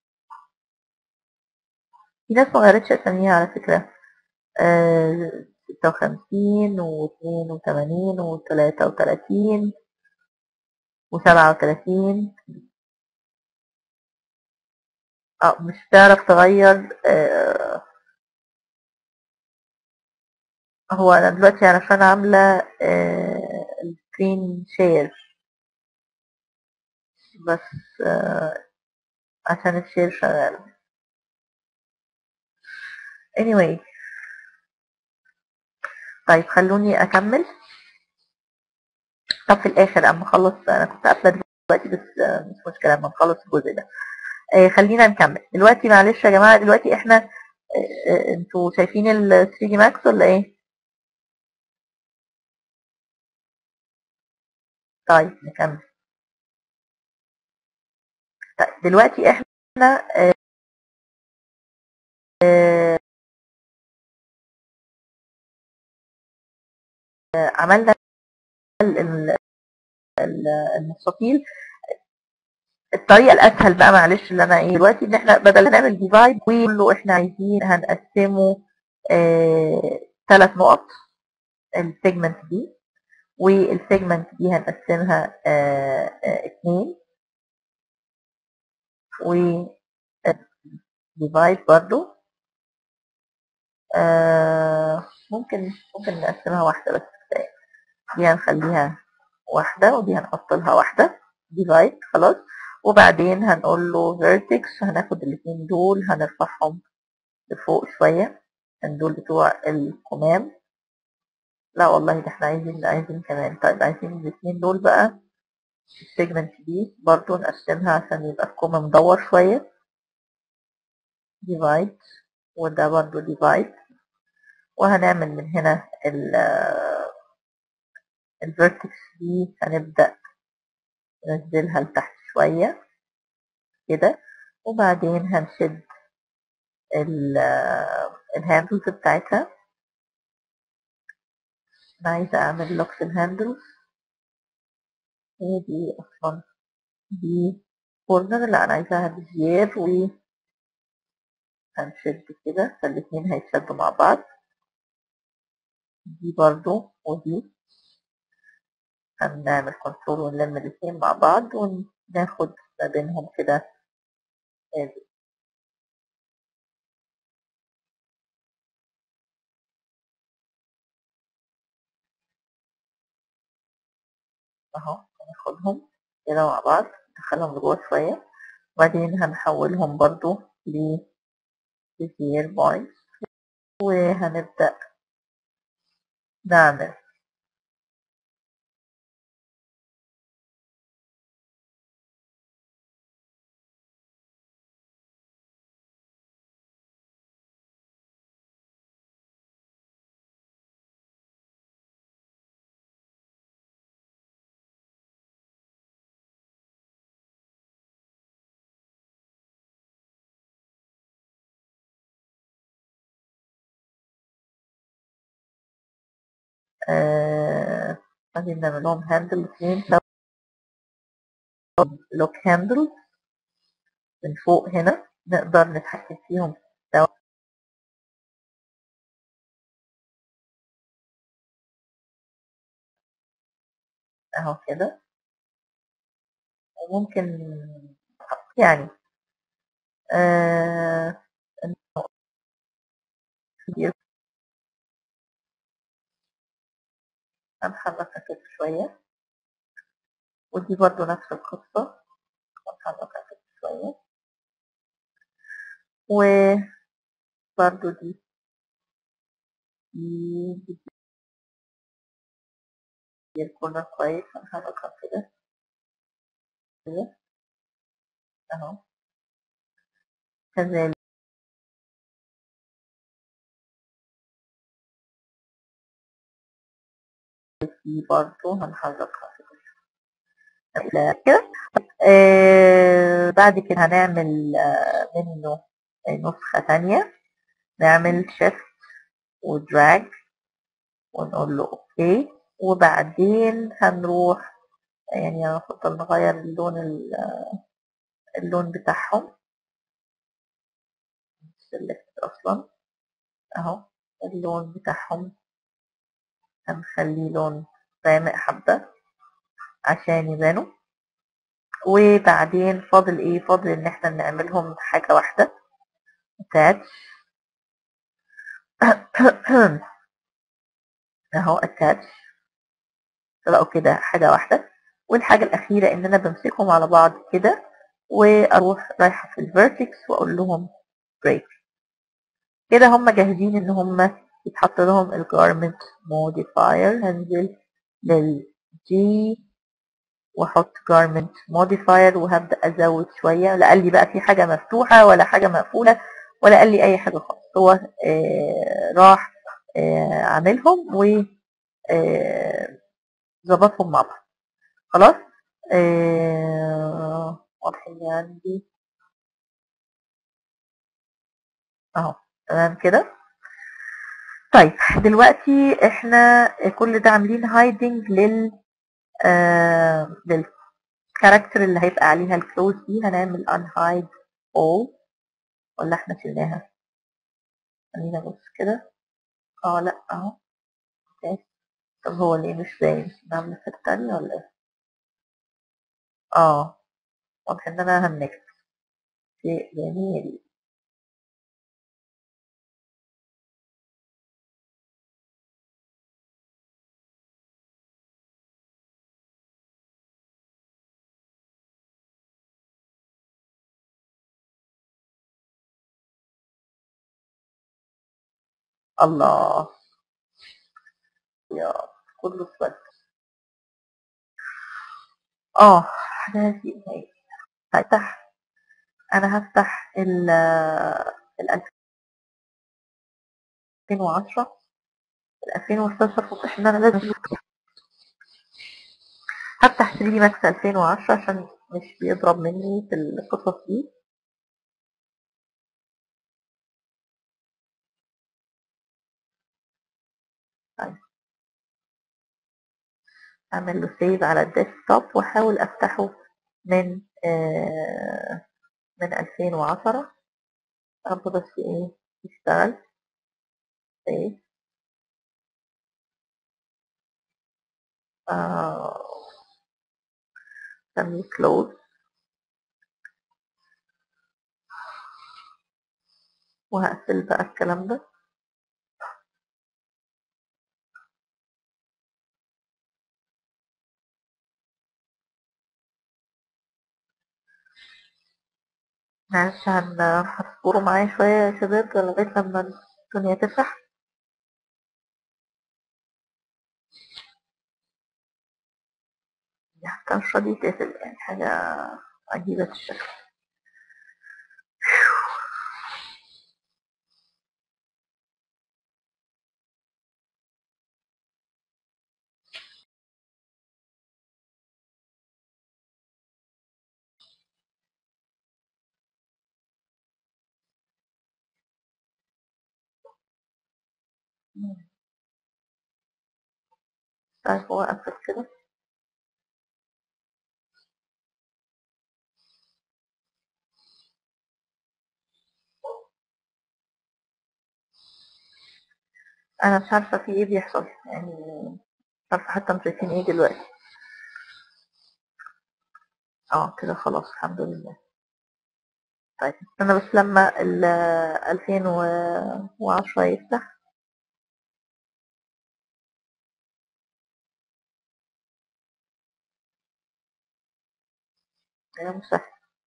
في ناس ما غيرتش اساميها على فكرة آه، 56 و82 و33 و37 اه مش هتعرف تغير آه، هو انا دلوقتي علشان عاملة السكرين شير بس آه، عشان الشير شغال anyway طيب خلوني اكمل طب في الاخر اما اخلص انا كنت قافله دلوقتي بس آه، مش مشكله اما نخلص الجزء ده آه، خلينا نكمل دلوقتي معلش يا جماعه دلوقتي احنا آه، آه، انتوا شايفين ال 3 دي ماكس ولا ايه طيب نكمل طيب دلوقتي احنا آه، آه، عملنا ال- ال- ال- المستطيل الطريقه الاسهل بقى معلش اللي انا ايه دلوقتي ان احنا بدل ما نعمل ديفايد ونقول له احنا عايزين هنقسمه ثلاث نقط السيجمنت دي والسيجمنت دي هنقسمها آه، آه، اتنين و ديفايد برضو آه، ممكن ممكن نقسمها واحدة بس كفاية دي هنخليها واحدة ودي هنحط لها واحدة ديفايد خلاص وبعدين هنقول له vertex هناخد الاتنين دول هنرفعهم لفوق شوية عشان دول بتوع القمام لا والله ده احنا عايزين عايزين كمان طيب عايزين الاتنين دول بقى السيجمنت دي برضو نقسمها عشان يبقى الكم مدور شوية divide وده برضو divide وهنعمل من هنا ال الفيرتكس دي هنبدأ ننزلها لتحت شوية كده وبعدين هنشد الهاندلز بتاعتها انا عايزة اعمل لوكس الهاندلز هي دي اصلا دي كورنر لا انا عايزاها بزير و هنشد كده فالاتنين هيتشدوا مع بعض دي برضو ودي هنعمل كنترول ونلم الاتنين مع بعض وناخد ما بينهم كده ادي. اهو هناخدهم كده مع بعض ندخلهم لجوه شوية وبعدين هنحولهم برضو ل زير بوينت وهنبدأ نعمل آه بعدين نعمل لهم هاندل اتنين لوك هاندل من فوق هنا نقدر نتحكم فيهم سوا اهو كده وممكن يعني آه هنحركها كده شوية ودي برضو نفس القصة هنحركها كده شوية وبرضو دي دي دي دي الكورنر كويس هنحركها كده كده اهو كذلك دي برضو هنحركها كده كده آه بعد كده هنعمل آه منه نسخة تانية نعمل شيفت ودراج ونقول له اوكي وبعدين هنروح يعني هنفضل نغير اللون اللون بتاعهم سلكت اصلا اهو اللون بتاعهم هنخليه لون غامق حبة عشان يبانوا وبعدين فاضل ايه فاضل ان احنا نعملهم حاجة واحدة attach اهو attach طلعوا كده حاجة واحدة والحاجة الأخيرة إن أنا بمسكهم على بعض كده وأروح رايحة في الفيرتكس وأقول لهم break كده هم جاهزين إن هم يتحط لهم الجارمنت modifier هنزل للجي واحط garment modifier وهبدأ ازود شوية لا قال لي بقى في حاجة مفتوحة ولا حاجة مقفولة ولا قال لي اي حاجة خالص هو آه راح آه عاملهم و آه ظبطهم مع بعض خلاص آه، واضح ان عندي اهو تمام كده طيب دلوقتي احنا كل ده عاملين هايدنج لل آه للكاركتر اللي هيبقى عليها الكلوز دي هنعمل unhide all ولا احنا شلناها خلينا نبص كده اه لا اهو ماشي. طب هو ليه مش باين نعمل في التانية ولا ايه اه واضح ان انا هنكت شيء جميل الله يا كله اسود اه هذه هي هفتح انا هفتح ال ال 2010 ال 2011 واضح ان انا لازم هفتح 3 دي ماكس 2010 عشان مش بيضرب مني في القصص دي طيب اعمل له سيف على الديسكتوب واحاول افتحه من آه من 2010 اربط بس ايه يشتغل سيف آه سميه كلوز وهقفل بقى الكلام ده معلش هن هتصبروا معايا شوية يا شباب لغاية لما الدنيا تفتح حتى الشاشة دي تقفل يعني حاجة عجيبة الشكل طيب هو قفل كده أنا مش عارفة في ايه بيحصل يعني مش عارفة حتى انتوا شايفين ايه دلوقتي اه كده خلاص الحمد لله طيب استنى بس لما ال 2010 يفتح يا مسهل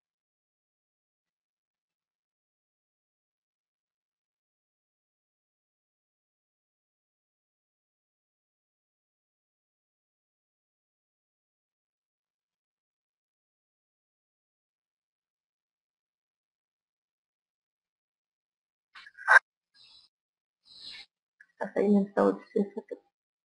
خلينا نسوي الشاشة كده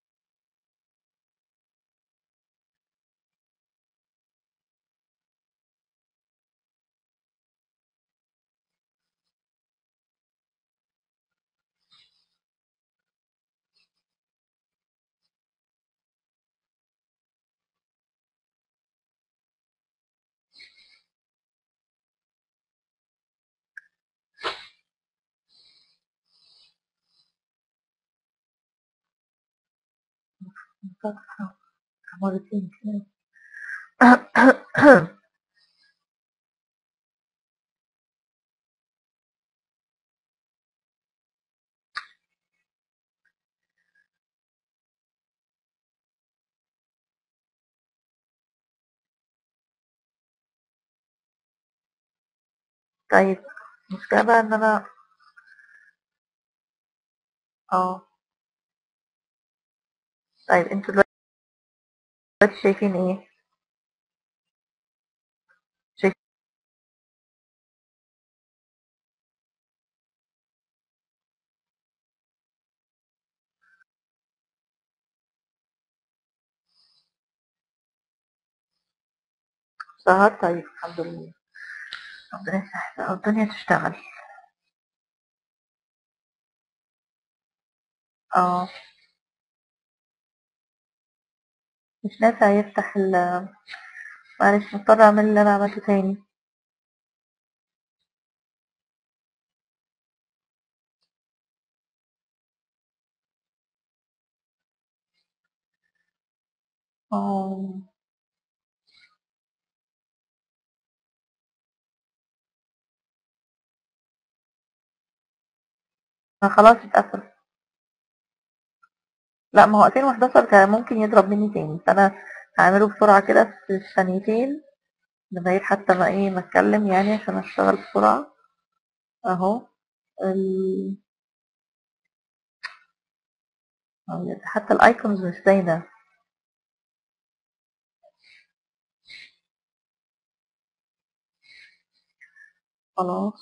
نفتحها مرتين كده طيب المشكلة بقى ان انا اه طيب انتوا دلوقتي شايفين ايه شايفين ظهر طيب الحمد لله ربنا يسهل بقى والدنيا تشتغل اه مش نافع يفتح ال معلش مضطر اعمل اللي انا عملته تاني اه ما خلاص اتقفل لا ما هو 2011 كان ممكن يضرب مني تاني فانا هعمله بسرعة كده في ثانيتين لغاية حتى ما ايه ما اتكلم يعني عشان اشتغل بسرعة اهو ال... أهو حتى الايكونز مش باينة خلاص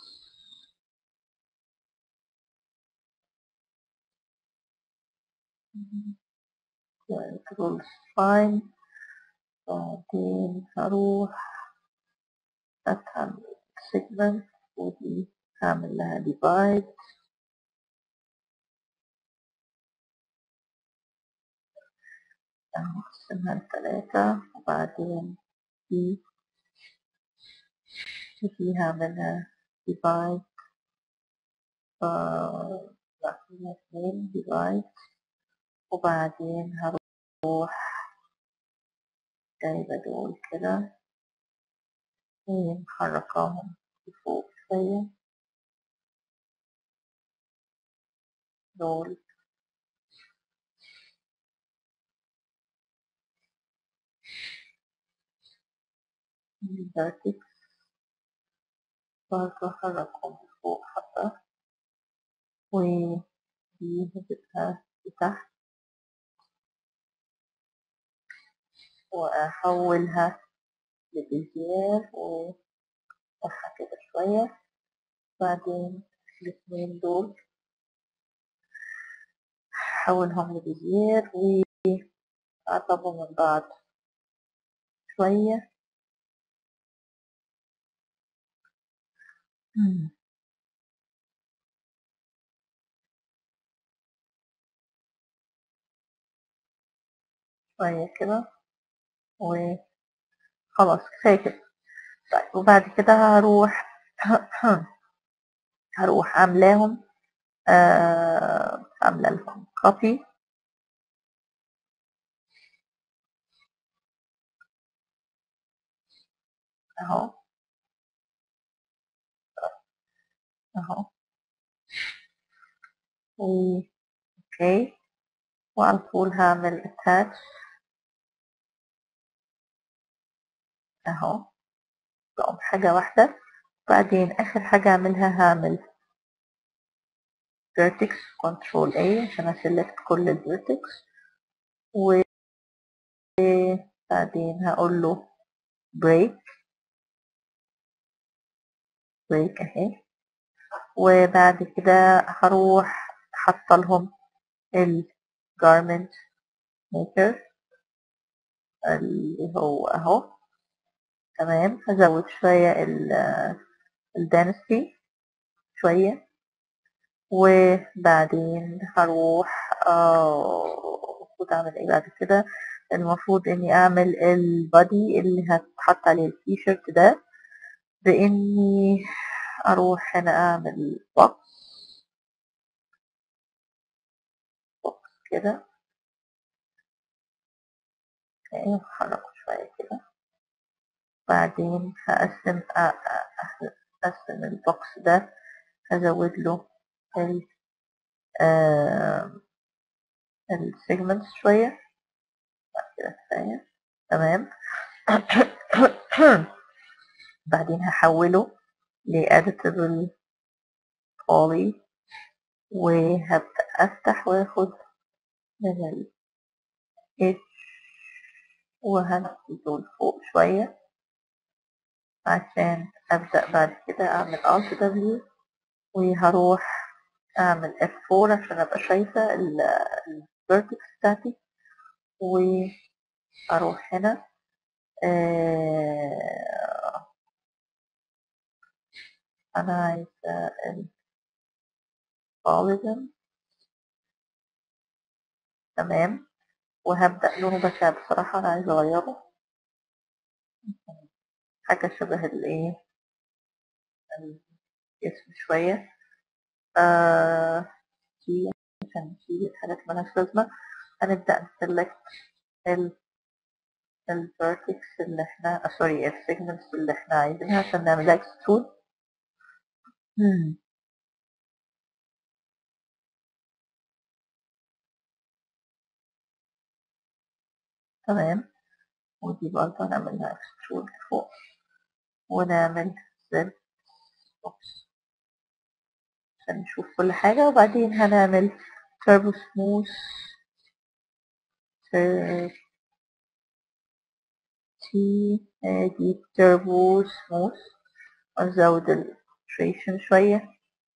كنترول فاين بعدين هروح افهم segment ودي هعمل لها divide هقسمها لتلاتة وبعدين دي دي هعملها divide آه، لا هي اتنين divide وبعدين هروح جايبة دول كده ومحركاهم لفوق شوية دول الفيرتكس برضه هحركهم لفوق حبة ودي هتبقى لتحت وأحولها لبيزير وأفتحها كده شوية بعدين الاتنين دول أحولهم لبيزير وأقربهم من بعض شوية مم. شوية كده وخلاص كفاية كده طيب وبعد كده هروح هروح عاملاهم آه، عاملة لكم كوبي اهو اهو و- اوكي وعلى طول هعمل attach اهو بقوم حاجة واحدة بعدين اخر حاجة اعملها هعمل vertex control A عشان اسلكت كل ال vertex وبعدين هقول له break break اهي وبعد كده هروح حاطه لهم ال garment maker اللي هو اهو تمام هزود شوية ال الدانستي شوية وبعدين هروح آه، المفروض اعمل ايه بعد كده المفروض اني اعمل البادي اللي هتحط عليه التيشيرت ده باني اروح هنا اعمل بوكس بوكس كده اوكي وأحركه شوية كده بعدين هقسم أ- أ- أقسم البوكس ده هزود له ال السيجمنتس شوية كده كفاية تمام بعدين هحوله ل editable poly وهبدأ أفتح وآخد من ال edge وهنزل فوق شوية عشان أبدأ بعد كده أعمل Alt W وهروح أعمل F4 عشان أبقى شايفة ال ال vertex بتاعتي وأروح هنا آه انا عايزة البوليجون تمام وهبدأ لونه بشع بصراحة انا عايزة اغيره حاجة شبه الايه الجسم شوية آه دي عشان نشيل الحاجات مالهاش لازمة هنبدأ نسلكت ال الفيرتكس اللي احنا سوري السيجمنتس اللي احنا عايزينها عشان نعملها اكسترود تمام ودي برضه هنعملها اكسترود فوق ونعمل زد بوكس عشان نشوف كل حاجة وبعدين هنعمل تربو سموث تي ادي تربو سموث ونزود التريشن شوية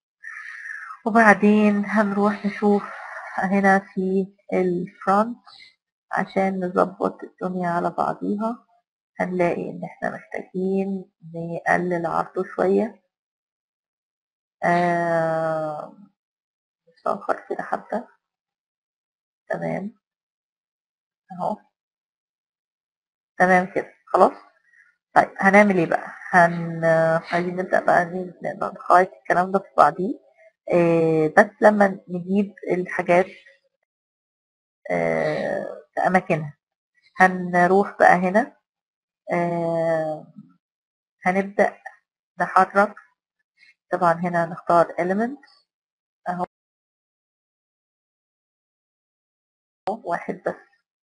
وبعدين هنروح نشوف هنا في الفرونت عشان نظبط الدنيا على بعضيها هنلاقي ان احنا محتاجين نقلل عرضه شوية آه نصغر كده حبة تمام اهو تمام كده خلاص طيب هنعمل ايه بقى هن عايزين نبدأ بقى نخيط الكلام ده في بعضيه آه بس لما نجيب الحاجات آه في أماكنها هنروح بقى هنا آه هنبدأ نحرك طبعا هنا نختار element اهو واحد بس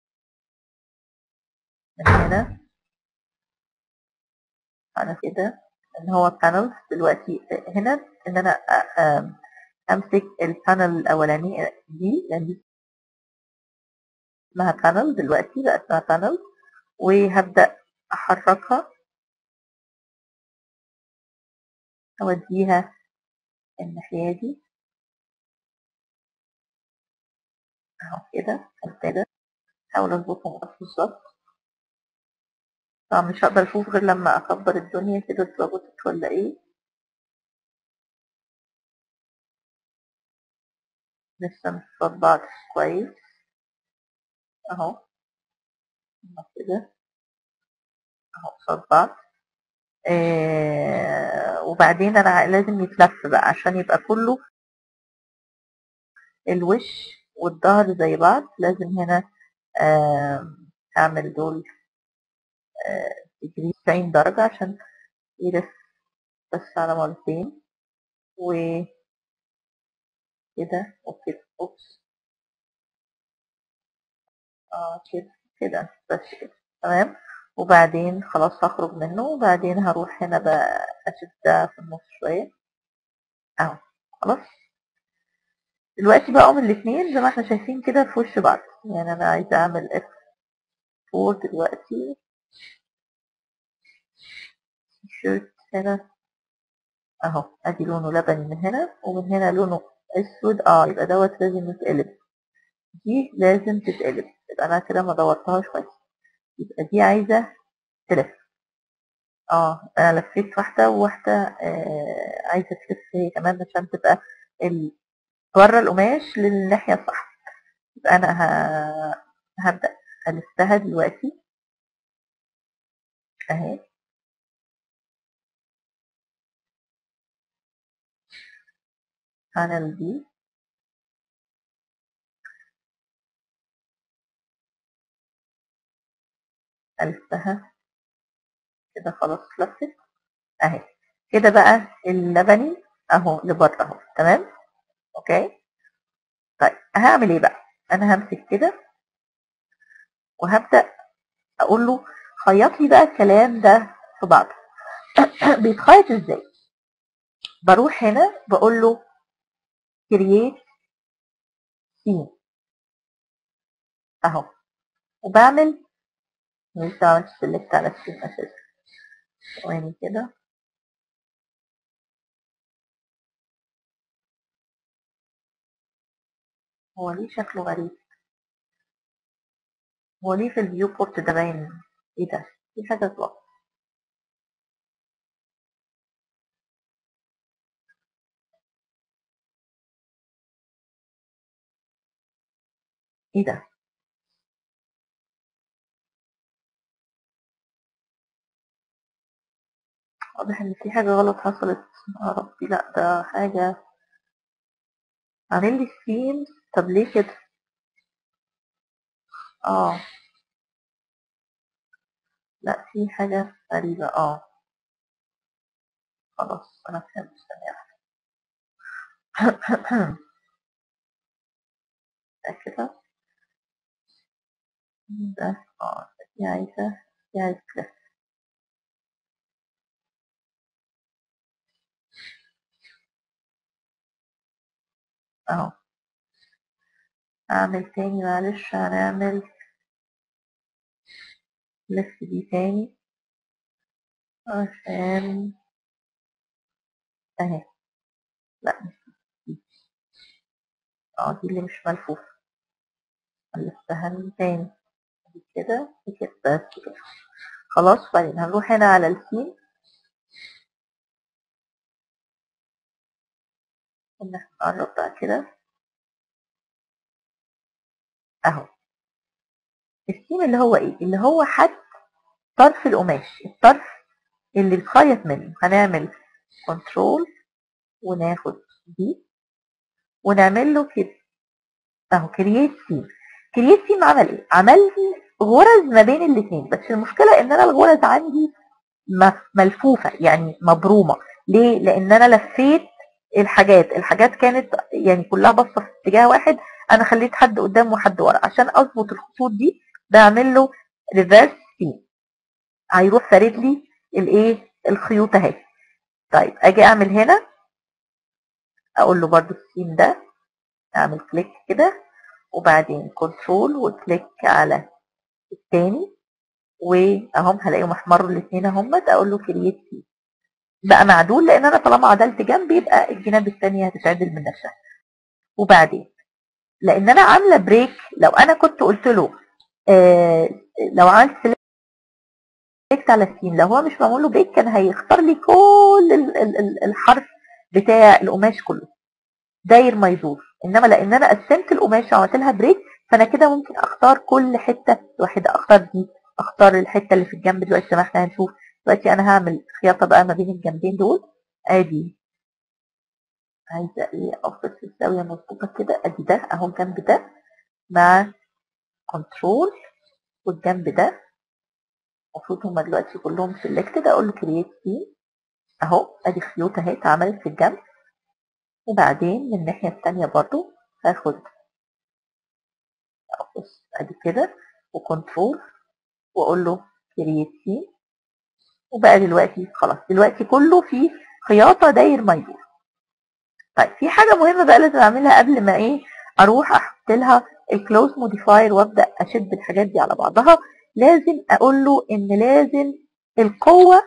من هنا انا كده ان هو panels دلوقتي هنا ان انا امسك البانل الاولاني دي لان دي اسمها panel دلوقتي بقى اسمها panel وهبدأ احركها اوديها الناحية دي اهو كده كده احاول اظبطهم بالظبط طبعا مش هقدر اشوف غير لما اكبر الدنيا كده اتظبطت ولا ايه لسه مش بعض كويس اهو كده اهو قصاد بعض آه وبعدين انا لازم يتلف بقى عشان يبقى كله الوش والظهر زي بعض لازم هنا آه اعمل دول ديجري 90 درجة عشان يلف بس على مرتين و كده وكده اوبس اه كده كده بس كده تمام وبعدين خلاص هخرج منه وبعدين هروح هنا بقى اشدها في النص شوية اهو خلاص دلوقتي بقى من الاتنين زي ما احنا شايفين كده في وش بعض يعني انا عايزة اعمل اف 4 دلوقتي تيشيرت هنا اهو ادي لونه لبني من هنا ومن هنا لونه اسود اه يبقى دوت لازم يتقلب دي لازم تتقلب يبقى انا كده ما دورتهاش كويس يبقى دي عايزة تلف اه انا لفيت واحدة وواحدة آه عايزة تلف هي كمان عشان تبقى ال... بره القماش للناحية الصح يبقى انا ه... هبدأ الفها دلوقتي اهي هعمل دي ألفها كده خلاص لفت اهي كده بقى اللبني اهو لبره اهو تمام اوكي طيب هعمل ايه بقى انا همسك كده وهبدأ اقول له خيط لي بقى الكلام ده في بعضه بيتخيط ازاي بروح هنا بقول له create scene اهو وبعمل لسه عملت سيلكت على السين اساسا ثواني كده هو ليه شكله غريب هو ليه في الفيو بورت ده باين ايه ده في حاجة غلط ايه ده واضح ان في حاجة غلط حصلت يا ربي لا ده حاجة عامل لي سكرين طب ليه كده اه لا في حاجة غريبة اه خلاص انا فهمت ثانية واحدة. ده كده ده اه دي عايزة دي عايزة كده اهو اعمل تاني معلش هنعمل لف دي تاني عشان اهي لا مش دي اه دي اللي مش ملفوفة هنلفها من تاني دي كده دي كده بس كده خلاص بعدين هنروح هنا على السين نقرب بقى كده اهو السين اللي هو ايه اللي هو حد طرف القماش الطرف اللي بتخيط منه هنعمل كنترول وناخد دي ونعمل له كده اهو كرييت سيم كرييت سيم عمل ايه عمل لي غرز ما بين الاثنين بس المشكله ان انا الغرز عندي م- ملفوفه يعني مبرومه ليه لان انا لفيت الحاجات الحاجات كانت يعني كلها باصه في اتجاه واحد انا خليت حد قدام وحد ورا عشان اظبط الخطوط دي بعمل له ريفرس سيم هيروح فارد لي الايه الخيوط اهي طيب اجي اعمل هنا اقول له برضو السيم ده اعمل كليك كده وبعدين كنترول وكليك على التاني واهم هلاقيهم احمروا الاثنين اهمت اقول له كرييت سيم بقى معدول لان انا طالما عدلت جنب يبقى الجناب الثانيه هتتعدل من نفسها وبعدين لان انا عامله بريك لو انا كنت قلت له آه لو عملت سيلكت على السين لو هو مش معمول له بريك كان هيختار لي كل ال- ال- ال- الحرف بتاع القماش كله داير ما يدور انما لان انا قسمت القماش وعملت لها بريك فانا كده ممكن اختار كل حته واحده اختار دي اختار الحته اللي في الجنب دلوقتي زي ما احنا هنشوف دلوقتي انا هعمل خياطه بقى ما بين الجنبين دول ادي عايزه ايه افصل الزاويه مظبوطه كده ادي ده اهو الجنب ده مع كنترول والجنب ده المفروض هما دلوقتي كلهم سيلكتد اقول له كرييت سين اهو ادي خيوط اهي اتعملت في الجنب وبعدين من الناحيه التانيه برضو هاخد بص ادي كده وكنترول واقول له كرييت سين وبقى دلوقتي خلاص دلوقتي كله في خياطه داير ما يدور طيب في حاجه مهمه بقى لازم اعملها قبل ما ايه اروح احط لها الكلوز موديفاير وابدا اشد الحاجات دي على بعضها لازم اقول له ان لازم القوه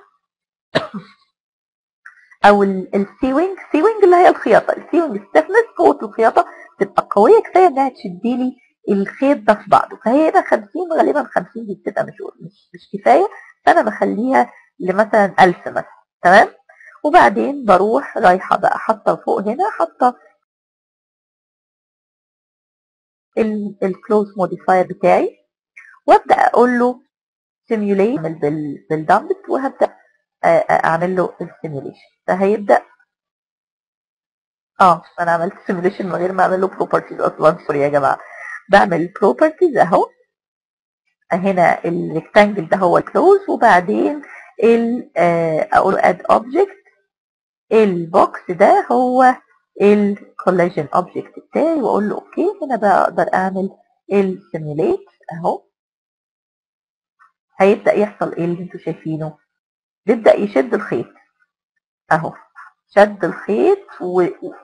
او السيوينج سيوينج اللي هي الخياطه السيوينج ستيفنس قوه الخياطه تبقى قويه كفايه انها تشد لي الخيط ده في بعضه فهي هنا 50 غالبا 50 دي بتبقى مش مش, مش كفايه فانا بخليها لمثلا 1000 مثلا تمام وبعدين بروح رايحه بقى حاطه فوق هنا حاطه الكلوز موديفاير بتاعي وابدا اقول له سيميوليت بالدمبت وهبدا اعمل له السيميوليشن فهيبدا اه انا عملت سيميوليشن من غير ما اعمل له بروبرتيز اصلا سوري يا جماعه بعمل بروبرتيز اهو هنا الريكتانجل ده هو الكلوز وبعدين ال اقول اد اوبجكت البوكس ده هو الكولاجين اوبجكت بتاعي واقول له اوكي هنا بقى اقدر اعمل السيميوليت اهو هيبدا يحصل ايه اللي انتوا شايفينه بيبدا يشد الخيط اهو شد الخيط و...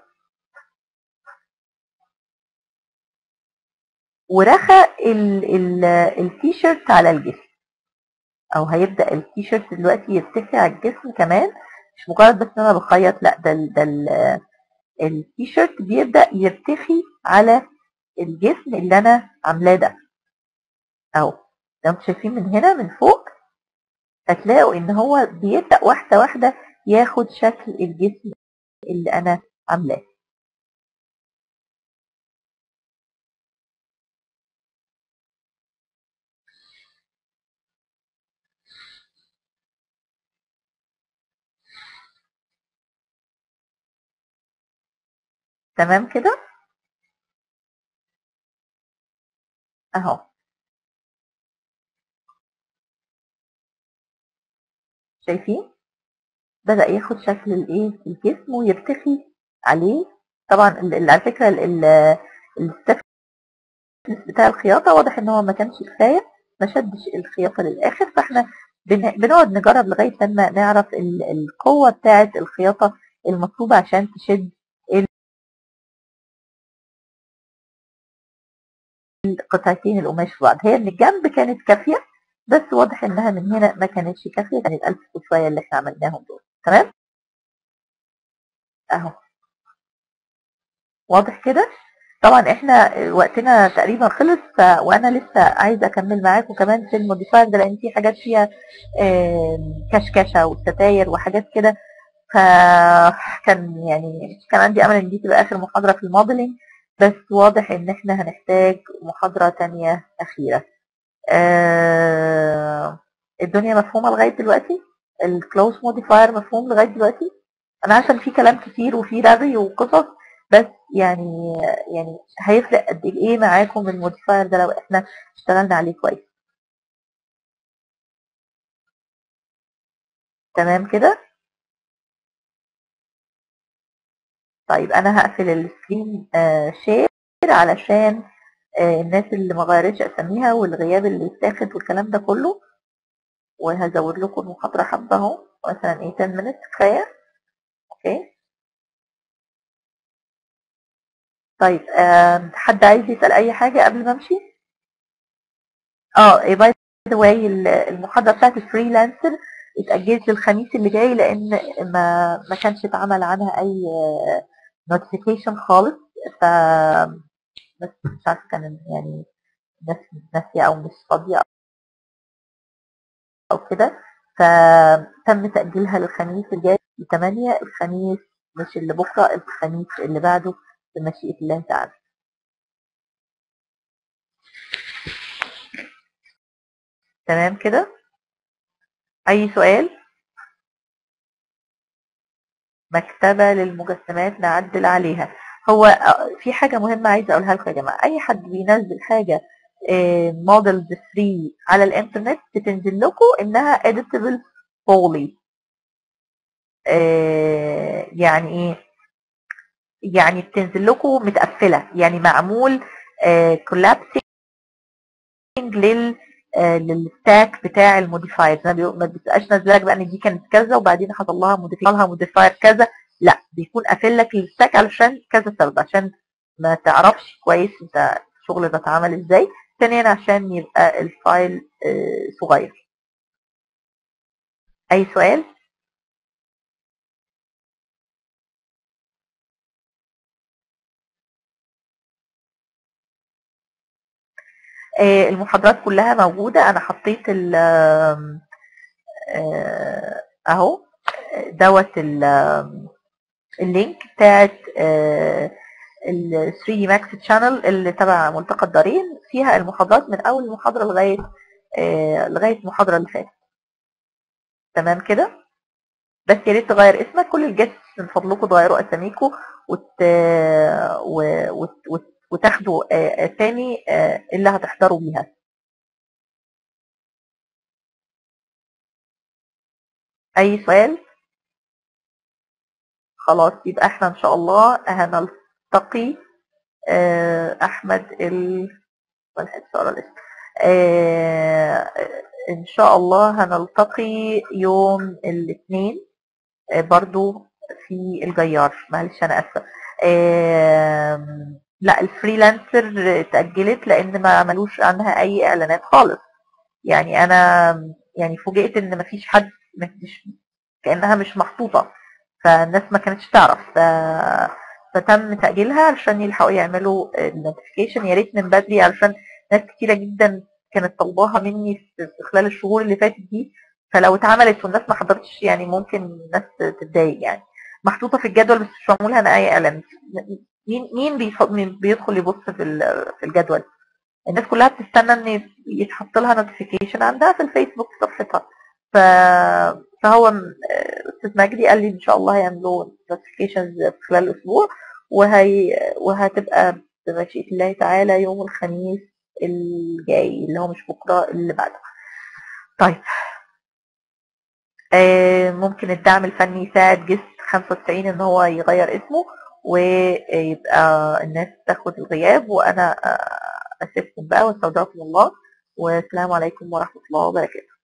ورخى التيشيرت على الجسم او هيبدا التيشيرت دلوقتي يرتفع على الجسم كمان مش مجرد بس ان انا بخيط لا ده ال ده ال التيشيرت بيبدا يرتخي على الجسم اللي انا عاملاه ده اهو ده انتوا شايفين من هنا من فوق هتلاقوا ان هو بيبدأ واحدة واحدة ياخد شكل الجسم اللي انا عاملاه تمام كده اهو شايفين بدأ ياخد شكل الايه الجسم ويرتخي عليه طبعا ال- ال- على فكرة الستفنس بتاع الخياطة واضح ان هو ما كانش كفاية ما شدش الخياطة للآخر فاحنا بن- بنقعد نجرب لغاية لما نعرف ال- القوة بتاعة الخياطة المطلوبة عشان تشد قطعتين القماش في بعض هي من الجنب كانت كافية بس واضح انها من هنا ما كانتش كافية كانت ألف وشوية اللي احنا عملناهم دول تمام اهو واضح كده طبعا احنا وقتنا تقريبا خلص ف... وانا لسه عايزه اكمل معاكم كمان في الموديفاير ده لان في حاجات فيها آم، كشكشه وستاير وحاجات كده فكان يعني كان عندي امل ان دي تبقى اخر محاضره في الموديلنج بس واضح ان احنا هنحتاج محاضره تانية اخيره آه، الدنيا مفهومه لغايه دلوقتي الكلوز موديفاير مفهوم لغايه دلوقتي انا عارفه ان في كلام كتير وفي رغي وقصص بس يعني يعني هيفرق قد ايه معاكم الموديفاير ده لو احنا اشتغلنا عليه كويس تمام كده طيب انا هقفل السكرين شير علشان آه، الناس اللي ما غيرتش اساميها والغياب اللي اتاخد والكلام ده كله وهزود لكم المحاضره حبه اهو مثلا ايه 10 minutes كفايه اوكي طيب آم، حد عايز يسال اي حاجه قبل ما امشي اه باي ذا واي المحاضره بتاعت الفريلانسر اتاجلت للخميس اللي جاي لان ما ما كانش اتعمل عنها اي نوتيفيكيشن خالص ف بس مش عارفه كان يعني ناس ناسيه او مش فاضيه او كده فتم تاجيلها للخميس الجاي ل 8 الخميس مش اللي بكره الخميس اللي بعده بمشيئه الله تعالى تمام كده اي سؤال مكتبة للمجسمات نعدل عليها هو آه، في حاجة مهمة عايزة أقولها لكم يا جماعة أي حد بينزل حاجة موديلز فري على الإنترنت بتنزل لكم إنها editable fully آه، يعني إيه؟ يعني بتنزل لكم متقفلة يعني معمول كولابسنج لل آه، للستاك بتاع الموديفاير ما بيبقى- ما بتبقاش نازله لك بقى ان دي كانت كذا وبعدين حصل لها موديفاير لها موديفاير كذا لا بيكون قافل لك الستاك علشان كذا سبب عشان ما تعرفش كويس انت الشغل ده اتعمل ازاي ثانيا عشان يبقى الفايل آه، صغير اي سؤال آه، المحاضرات كلها موجودة أنا حطيت ال آم، آه، أهو دوت ال- آم، اللينك بتاعت ال 3 ماكس تشانل اللي تبع ملتقى الدارين فيها المحاضرات من أول المحاضرة لغاية آه، لغاية المحاضرة اللي فاتت تمام كده بس يا ريت تغير اسمك كل الجيست من فضلكم تغيروا اساميكم وت... و... وت... وت... وتاخدوا آه، اسامي آه، اللي هتحضروا بيها اي سؤال خلاص يبقى احنا ان شاء الله هنلتقي آه، احمد ال ملحقتش اقرا الاسم آه، ان شاء الله هنلتقي يوم الاثنين آه، برضو في الجيار معلش انا اسفه آم، لا الفريلانسر اتأجلت لان ما عملوش عنها اي اعلانات خالص يعني انا يعني فوجئت ان مفيش حد مش كانها مش محطوطه فالناس ما كانتش تعرف ف... فتم تأجيلها علشان يلحقوا يعملوا النوتيفيكيشن يا ريت من بدري علشان ناس كتيرة جدا كانت طالباها مني في في خلال الشهور اللي فاتت دي فلو اتعملت والناس ما حضرتش يعني ممكن الناس تتضايق يعني محطوطه في الجدول بس مش معمول لها اي اعلان مين مين بيف- مين بيدخل يبص في ال- في الجدول الناس كلها بتستنى ان يتحط لها نوتيفيكيشن عندها في الفيسبوك في صفحتها ف... فهو م- آه، استاذ مجدي قال لي ان شاء الله هيعملوا نوتيفيكيشنز خلال الاسبوع وهي وهتبقى بمشيئة الله تعالى يوم الخميس الجاي اللي هو مش بكره اللي بعده طيب آه، ممكن الدعم الفني يساعد جست 95 ان هو يغير اسمه ويبقى الناس تاخد الغياب وانا آه، اسيبكم بقى واستودعكم الله والسلام عليكم ورحمة الله وبركاته